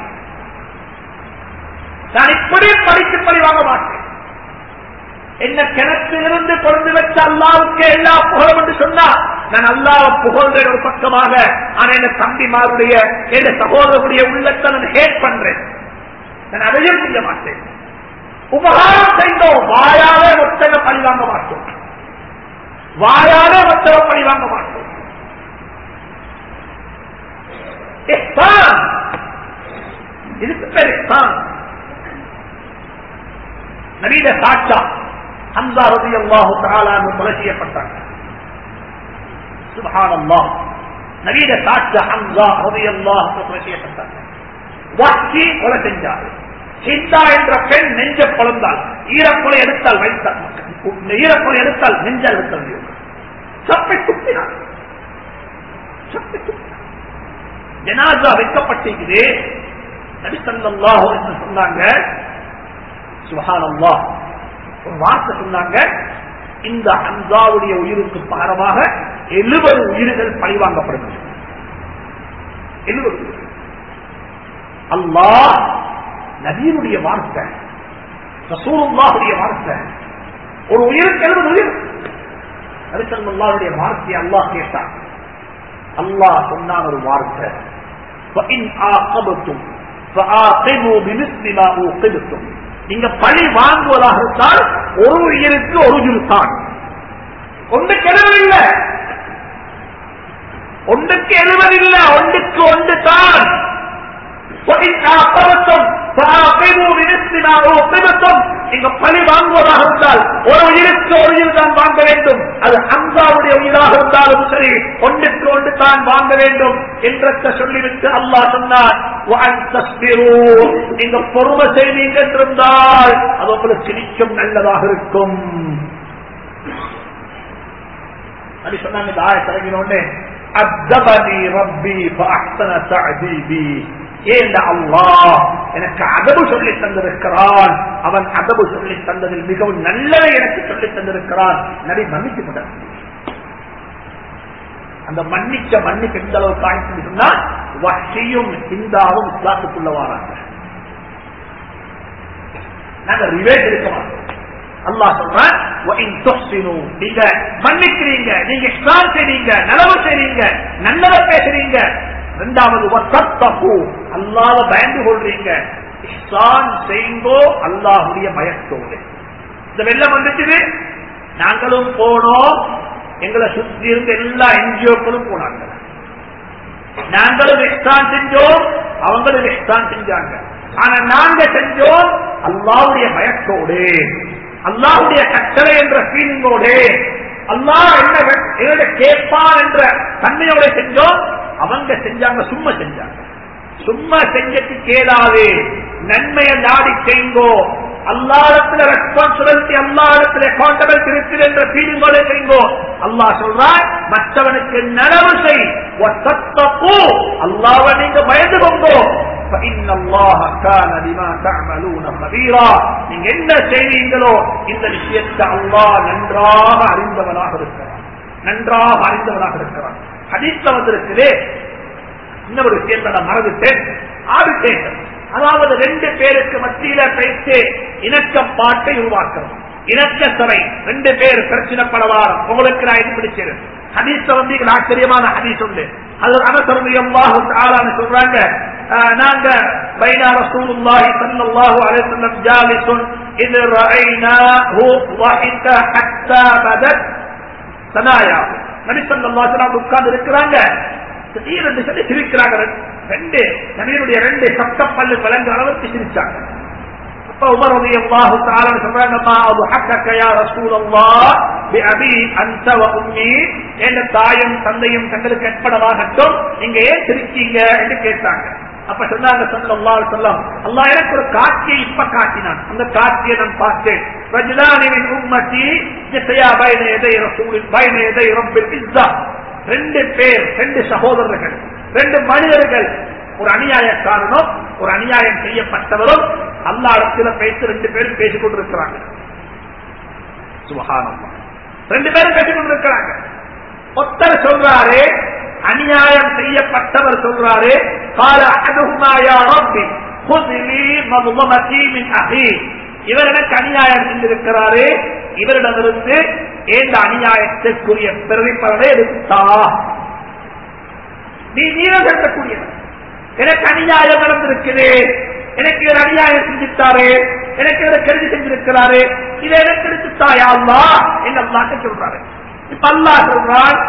நான் இப்படி படிக்கு பழி வாங்க மாட்டேன் என்ன கிணத்திலிருந்து கொண்டு வச்ச அல்லாவுக்கு எல்லா புகழும் என்று சொன்னா நான் அல்லாவ புகழ்ற ஒரு பக்கமாக ஆனா என் தம்பிமாருடைய என் சகோதரருடைய உள்ளத்தை நான் ஹேட் பண்றேன் நான் அதையும் செய்ய மாட்டேன் உபகாரம் செய்தோம் வாயாலே ஒத்தனை பழி வாங்க மாட்டோம் வாயாலே ஒத்தனை பழி வாங்க மாட்டோம் இதுக்கு பேர் இஹ்சான் நவீன சாட்சா ஹம்சா ரதி அல்லாஹு தாலான்னு கொலை செய்யப்பட்டாங்க சுபஹான் அல்லாஹ் நவீன சாட்சா ஹம்சா ரதி அல்லாஹு கொலை செய்யப்பட்டாங்க வாக்கி கொலை செஞ்சாரு சிந்தா என்ற பெண் நெஞ்ச பிளந்தால் ஈரக்கொலை எடுத்தால் வைத்தால் ஈரக்கொலை எடுத்தால் நெஞ்ச எடுத்தால் சப்பை துப்பினார் சப்பை துப்பினார் ஜனாசா வைக்கப்பட்டிருக்குது நபிசல்லாஹு என்று சொன்னாங்க சுகானல்லா ஒரு வார்த்தை சொன்னாங்க இந்த ஹம்சாவுடைய உயிருக்கு பாரமாக எழுபது உயிர்கள் பழிவாங்கப்படுகிறது எழுபது அல்லாஹ் நபீனுடைய வார்த்தை ரசூலுல்லாஹுடைய வார்த்தை ஒரு உயிருக்கு எழுபது உயிர் நபிசல்லாவுடைய வார்த்தையை அல்லாஹ் கேட்டான் அல்லாஹ் சொன்னான் ஒரு வார்த்தை فَإِنْ عَاقَبْتُمْ فَعَاقِبُوا بِمِثْلِ مَا عُوقِبْتُمْ நீங்க பழி வாங்குவதாக இருந்தால் ஒரு உயிருக்கு ஒரு ஜுல்தான் ஒன்று கெடுவதில்லை ஒன்றுக்கு எழுவதில்லை ஒன்றுக்கு ஒன்று தான் وَإِنْ عَاقَبْتُمْ فَعَاقِبُوا بِمِثْلِ مَا عُوقِبْتُمْ நீங்க பழி வாங்குவதாக இருந்தால் ஒரு உயிருக்கு ஒரு உயிர் தான் வாங்க வேண்டும் அது ஹம்சாவுடைய உயிராக இருந்தாலும் சரி ஒன்றுக்கு ஒன்று தான் வாங்க வேண்டும் என்றத்தை சொல்லிவிட்டு அல்லாஹ் சொன்னார் وَأَنْ تَصْبِرُوا நீங்க பொறுமை செய்வீங்க என்றிருந்தால் அது உங்களுக்கு நிச்சயம் நல்லதாக இருக்கும் அப்படி சொன்னாங்க இந்த ஆய தொடங்கினோடனே அத்தபனி ரப்பி ஃபஅஹ்சன தஅதீபி ஏண்ட அல்லாஹ் எனக்கு அதபு சொல்லி தந்திருக்கிறான் அவன் அதபு சொல்லி தந்ததில் மிகவும் நல்லதை எனக்கு சொல்லி தந்திருக்கிறான் நடி மன்னிக்கப்பட்ட அந்த மன்னிக்க மன்னிக்க எந்த அளவுக்கு ஆயிடுச்சு சொன்னா வஷியும் இந்தாவும் இஸ்லாத்துக்குள்ள வராங்க நாங்க ரிவேட் இருக்க மாட்டோம் அல்லாஹ் சொல்றான் وَإِن تُحْسِنُوا நீங்க மன்னிக்கிறீங்க நீங்க இஸ்லாம் செய்றீங்க நலவு செய்றீங்க நல்லதை பேசுறீங்க இரண்டாவது வத்தத்தகு அல்லாஹ்வ பயந்து கொள்றீங்க இஸ்லாம் செய்யுங்கோ அல்லாஹ்வுடைய பயத்தோடு இந்த வெள்ளம் வந்துச்சு நாங்களும் போனோம் எங்களை சுற்றி இருந்த எல்லா என்ஜிஓக்களும் போனாங்க நாங்களும் இஸ்தான் செஞ்சோம் அவங்களும் இஸ்தான் செஞ்சாங்க ஆனா நாங்க செஞ்சோம் அல்லாவுடைய பயத்தோடு அல்லாவுடைய கட்டளை என்ற ஃபீலிங்கோடு அல்லாஹ் என்ன எங்களை கேட்பான் என்ற தன்மையோட செஞ்சோம் அவங்க செஞ்சாங்க சும்மா செஞ்சாங்க சும்மா செஞ்சது கேளாது நன்மையை நாடி செய்யுங்கோ அல்லாடத்துல ரெஸ்பான்சிபிலிட்டி அல்லாடத்துல அக்கௌண்டபிலிட்டி இருக்குது என்ற ஃபீலிங்கோட செய்யுங்கோ அல்லாஹ் சொல்றான் மற்றவனுக்கு நனவு செய் அல்லாவை நீங்க பயந்து கொண்டோ فإن الله كان بما تعملون خبيرا நீங்க என்ன செய்வீங்களோ இந்த விஷயத்தை அல்லாஹ் நன்றாக அறிந்தவனாக இருக்கிறான் நன்றாக அறிந்தவனாக இருக்கிறான் ஹதீஸ்ல வந்திருக்குதே இன்னொரு விஷயத்தை நான் மறந்துட்டேன் ஆபிட்டேஷன் அதாவது ரெண்டு பேருக்கு மத்தியில பேச்சு இணக்கப்பாட்டை உருவாக்கணும் இணக்க சபை ரெண்டு பேர் பிரச்சனைப்படவார் உங்களுக்கு நான் இது பிடிச்சது ஹதீஸ் வந்து இதுல ஆச்சரியமான ஹதீஸ் உண்டு அது அனசரணியமாக சொல்றாங்க நாங்க بين رسول الله صلى الله عليه وسلم جالس إذ رأيناه ضحك حتى بدت சனாயா நபி ஸல்லல்லாஹு உட்கார்ந்து இருக்கிறாங்க திடீரென்று சொல்லி சிரிக்கிறாங்க ரெண்டு நபியினுடைய ரெண்டு சட்ட பல்லு விளங்கு அளவுக்கு சிரிச்சாங்க அப்ப உமர் ரலியல்லாஹு தஆலா சொல்றாங்க மா அபு ஹக்கக யா ரசூலல்லாஹ் பிஅபி அன்த வ உம்மி என்ற தாயும் தந்தையும் தங்களுக்கு ஏற்படவாகட்டும் நீங்க ஏன் சிரிச்சீங்க என்று கேட்டாங்க அப்ப சொன்னாங்க ஸல்லல்லாஹு அலைஹி வஸல்லம் அல்லாஹ் எனக்கு ஒரு காட்சியை இப்ப காட்டினான் அந்த காட்சியை நான் பார்த்தேன் ரஜுலானி மின் உம்மத்தி யஸயா பைன யதை ரசூலில் பைன யதை ரப்பில் இஸ்ஸா ரெண்டு பேர் ரெண்டு சகோதரர்கள் ரெண்டு மனிதர்கள் ஒரு அநியாயக்காரனும் ஒரு அநியாயம் செய்யப்பட்டவரும் அல்லா இடத்துல பேசி ரெண்டு பேரும் பேசிக் கொண்டிருக்கிறாங்க சுபகானம் ரெண்டு பேரும் பேசிக் கொண்டிருக்கிறாங்க ஒத்தர் சொல்றாரு அநியாயம் செய்யப்பட்டவர் சொல்றாரு கால அகதுமாயா ரப்பி خذني مظلمتي من أخي இவர் எனக்கு அநியாயம் செஞ்சிருக்கிறாரு இவரிடமிருந்து ஏந்த அநியாயத்திற்குரிய பிரதிபலனை எடுத்தா நீ நீரம் செலுத்தக்கூடியவர் எனக்கு அநியாயம் நடந்திருக்குது எனக்கு இவர் அநியாயம் செஞ்சுட்டாரு எனக்கு இவர் கருதி செஞ்சிருக்கிறாரு இதை எனக்கு எடுத்துட்டாயா அல்லா என்ன அல்லாட்ட சொல்றாரு இப்ப அல்லா சொல்றான்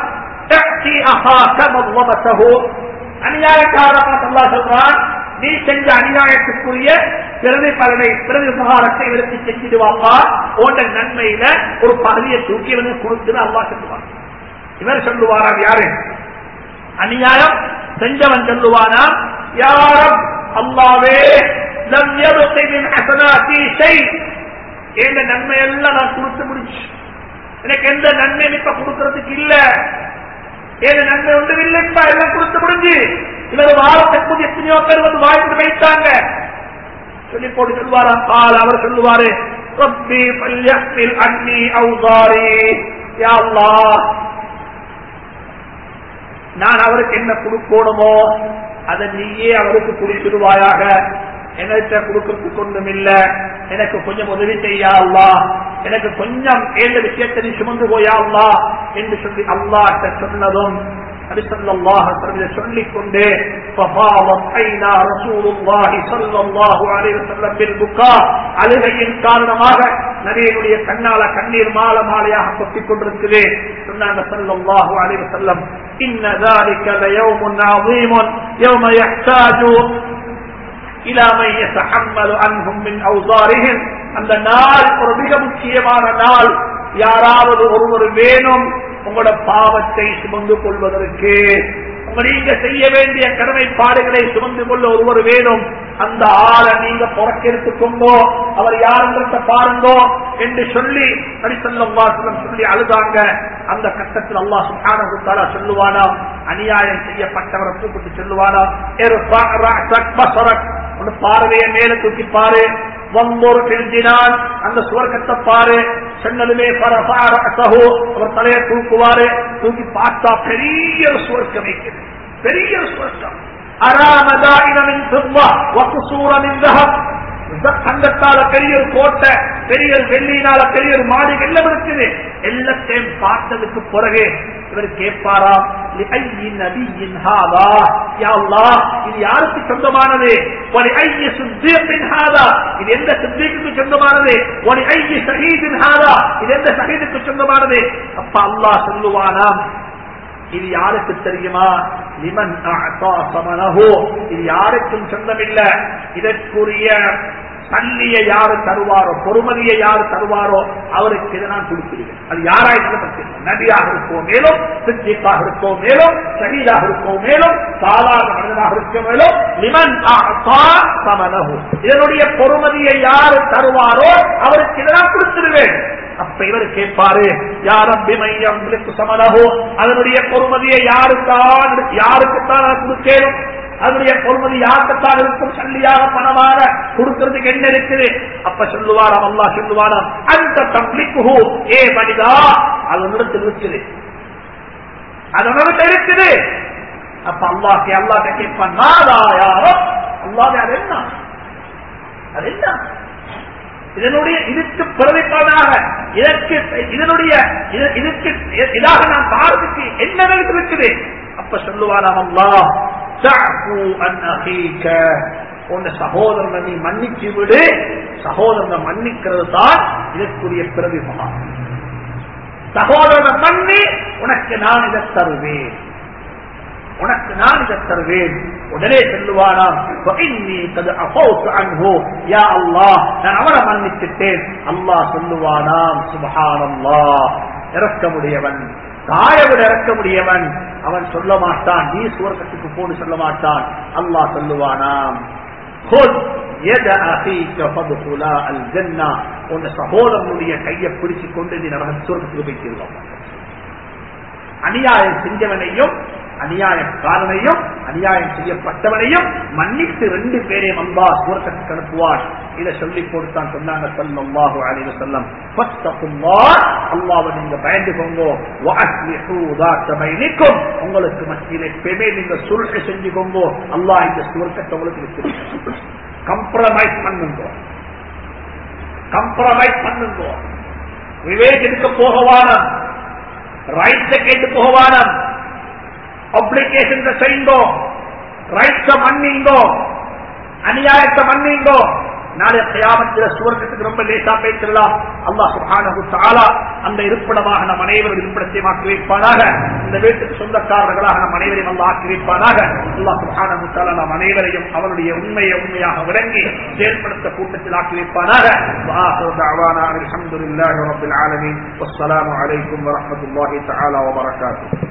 அநியாயக்காரமாக அல்லா சொல்றான் நீ செஞ்ச அநியாயத்துக்குரிய பிரதி பலனை பிரதி உபகாரத்தை இவருக்கு செஞ்சிடுவாப்பா போன்ற நன்மையில ஒரு பகுதியை தூக்கி இவனுக்கு கொடுத்துன்னு அல்லா சொல்லுவான் இவர் சொல்லுவாராம் யாரு அநியாயம் செஞ்சவன் சொல்லுவானா யாரும் அல்லாவே லம் யபகி மின் ஹஸனாத்தி ஷை எந்த நன்மை எல்லாம் நான் கொடுத்து முடிச்சு எனக்கு எந்த நன்மையும் இப்ப கொடுக்கறதுக்கு இல்ல ஏழு நன்மை ஒன்றும் இல்லைப்பா எல்லாம் கொடுத்து முடிஞ்சு இவர் வாரத்துக்கு எத்தனையோ பேர் வந்து வாழ்ந்து வைத்தாங்க சொல்லி போட்டு சொல்லுவாராம் பால் அவர் சொல்லுவாரு ரப்பி பல்யஹ்மில் அன்னி அவுசாரி யா அல்லாஹ் நான் அவருக்கு என்ன கொடுக்கணுமோ அதை நீயே அவருக்கு கொடுத்துடுவாயாக என்கிட்ட கொடுக்கறதுக்கு ஒன்றும் இல்ல எனக்கு கொஞ்சம் உதவி செய்யா அல்லா எனக்கு கொஞ்சம் ஏழு விஷயத்தை நீ சுமந்து போயா அல்லா என்று சொல்லி அல்லாஹ் சொன்னதும் சொல்லிக் கொண்டு அழுகையின் காரணமாக நபியினுடைய கண்ணால கண்ணீர் மால மாலையாக கொட்டிக் கொண்டிருக்குது சொன்னாங்க சல்லாஹு அலைவ செல்லம் إن ذلك ليوم عظيم يوم يحتاج إلى من يتحمل عنهم من أوزارهم அந்த நாள் ஒரு மிக முக்கியமான நாள் யாராவது ஒருவர் வேணும் உங்களோட பாவத்தை சுமந்து கொள்வதற்கு உங்க நீங்க செய்ய வேண்டிய கடமைப்பாடுகளை சுமந்து கொள்ள ஒருவர் வேணும் அந்த ஆளை நீங்க புறக்கெடுத்துக்கோங்கோ அவர் யாருன்றத பாருங்கோ என்று சொல்லி நடிசல்லம் வாசலம் சொல்லி அழுதாங்க அந்த கட்டத்தில் அல்லாஹ் சுகானா சொல்லுவானா அநியாயம் செய்யப்பட்டவரை கூப்பிட்டு சொல்லுவானா ஒன்று பார்வையை மேல தூக்கி பாரு வம்போர் செஞ்சினான் அந்த சுவர்க்கத்தை பாரு சொன்னதுமே அவர் தலையை தூக்குவாரு தூக்கி பார்த்தா பெரிய சுவர்க்கம் வைக்கிறது பெரிய சுவர்க்கம் அராமதாயினமின் செவ்வா வக்குசூரமின் தங்கத்தால பெரிய ஒரு கோட்டை பெரிய ஒரு வெள்ளியினால பெரிய ஒரு மாளிகை எல்லாம் இருக்குது எல்லாத்தையும் பார்த்ததுக்கு பிறகு இவர் கேட்பாராம் இது யாருக்கு சொந்தமானது ஒரு ஐய சுத்தியத்தின் ஹாதா இது எந்த சுத்தியத்துக்கு சொந்தமானது ஒரு ஐய சஹீதின் ஹாதா இது எந்த சஹீதுக்கு சொந்தமானது அப்ப அல்லாஹ் சொல்லுவானாம் இது யாருக்கு தெரியுமா லிமன் சமனஹோ இது யாருக்கும் சொந்தமில்லை இதற்குரிய தள்ளிய யாரு தருவாரோ பொறுமதியை யாரு தருவாரோ அவருக்கு இதை நான் கொடுக்கிறேன் அது யாராயிருந்தாலும் நபியாக இருக்கோ மேலும் சித்திக்காக இருக்கோ மேலும் ஷஹீதாக இருக்கோ மேலும் சாதாரண மனிதனாக இருக்கோ மேலும் லிமன் சமனஹு இதனுடைய பொறுமதியை யாரு தருவாரோ அவருக்கு இதை நான் கொடுத்துருவேன் அப்ப இவர் கேட்பாரு யாரம் மையம் சமனஹோ அதனுடைய பொறுமதியை யாருக்கான் யாருக்குத்தான் கொடுக்கணும் அதனுடைய பொறுமதி யாருக்குத்தான் இருக்கும் சல்லியாக பணமாக கொடுக்கிறதுக்கு என்ன இருக்குது அப்ப சொல்லுவாராம் அல்லா சொல்லுவாராம் அந்த தம்பிக்கு ஏ மனிதா அது நிறுத்து இருக்குது அது நிறுத்த இருக்குது அப்ப அல்லாஹ் அல்லாஹ் கேட்பான் நாதா யாரோ அல்லாஹ் அது என்ன அது என்ன இதனுடைய இதுக்கு பிரதிப்பதாக இதற்கு இதனுடைய இதுக்கு இதாக நான் பாரதிக்கு என்ன இருக்குது அப்ப சொல்லுவாராம் அல்லா உன் சகோதரனை நீ மன்னிச்சு விடு சகோதரனை மன்னிக்கிறது தான் இதற்குரிய பிரதிபகம் சகோதரனை மன்னி உனக்கு நான் இதை தருவேன் உனக்கு நான் இதை தருவேன் உடனே சொல்லுவானாம் நான் அவரை மன்னிச்சுட்டேன் அல்லாஹ் சொல்லுவானாம் சுபஹானல்லா இறக்கமுடையவன் தாயை விட இறக்கமுடையவன் அவன் சொல்ல மாட்டான் நீ சுவர்க்கத்துக்கு போன்னு சொல்ல மாட்டான் அல்லாஹ் சொல்லுவானாம் உன் சகோதரனுடைய கையை பிடிச்சு கொண்டு நீ நரக சுவர்க்கத்துக்கு போய் அநியாயம் செஞ்சவனையும் அநியாயக்காரனையும் அநியாயம் செய்யப்பட்டவனையும் மன்னித்து ரெண்டு பேரையும் அம்பா சுவர்க்கத்துக்கு அனுப்புவார் இதை சொல்லி கொடுத்தான் சொன்னாங்க சல்லாஹு அலைவ செல்லம் அல்லாவை நீங்க பயந்துக்கோங்க உங்களுக்கு மத்தியில் எப்பயுமே நீங்க சுருக்க செஞ்சுக்கோங்க அல்லாஹ் இந்த சுவர்க்கத்தை உங்களுக்கு கம்ப்ரமைஸ் பண்ணுங்க கம்ப்ரமைஸ் பண்ணுங்க விவேக் எடுக்க போகவானம் ரைட்ஸை கேட்டு போகவானம் அப்ளிகேஷன் செய்யுங்கோ ரைட்ஸ மன்னிங்கோ அநியாயத்தை மன்னிங்கோ நாளை கயாமத்தில் சுவர்க்கத்துக்கு ரொம்ப லேசா பேசிடலாம் அல்லாஹ் சுப்ஹானஹு தஆலா அந்த இருப்பிடமாக நம் அனைவரும் இருப்பிடத்தை ஆக்கி வைப்பானாக இந்த வீட்டுக்கு சொந்தக்காரர்களாக நம் அனைவரையும் அல்லாஹ் ஆக்கி வைப்பானாக அல்லாஹ் சுப்ஹானஹு தஆலா நம் அனைவரையும் அவருடைய உண்மையை உண்மையாக விளங்கி செயல்படுத்த கூட்டத்தில் ஆக்கி வைப்பானாக وآخر دعوانا الحمد لله رب العالمين والسلام عليكم ورحمة الله تعالى وبركاته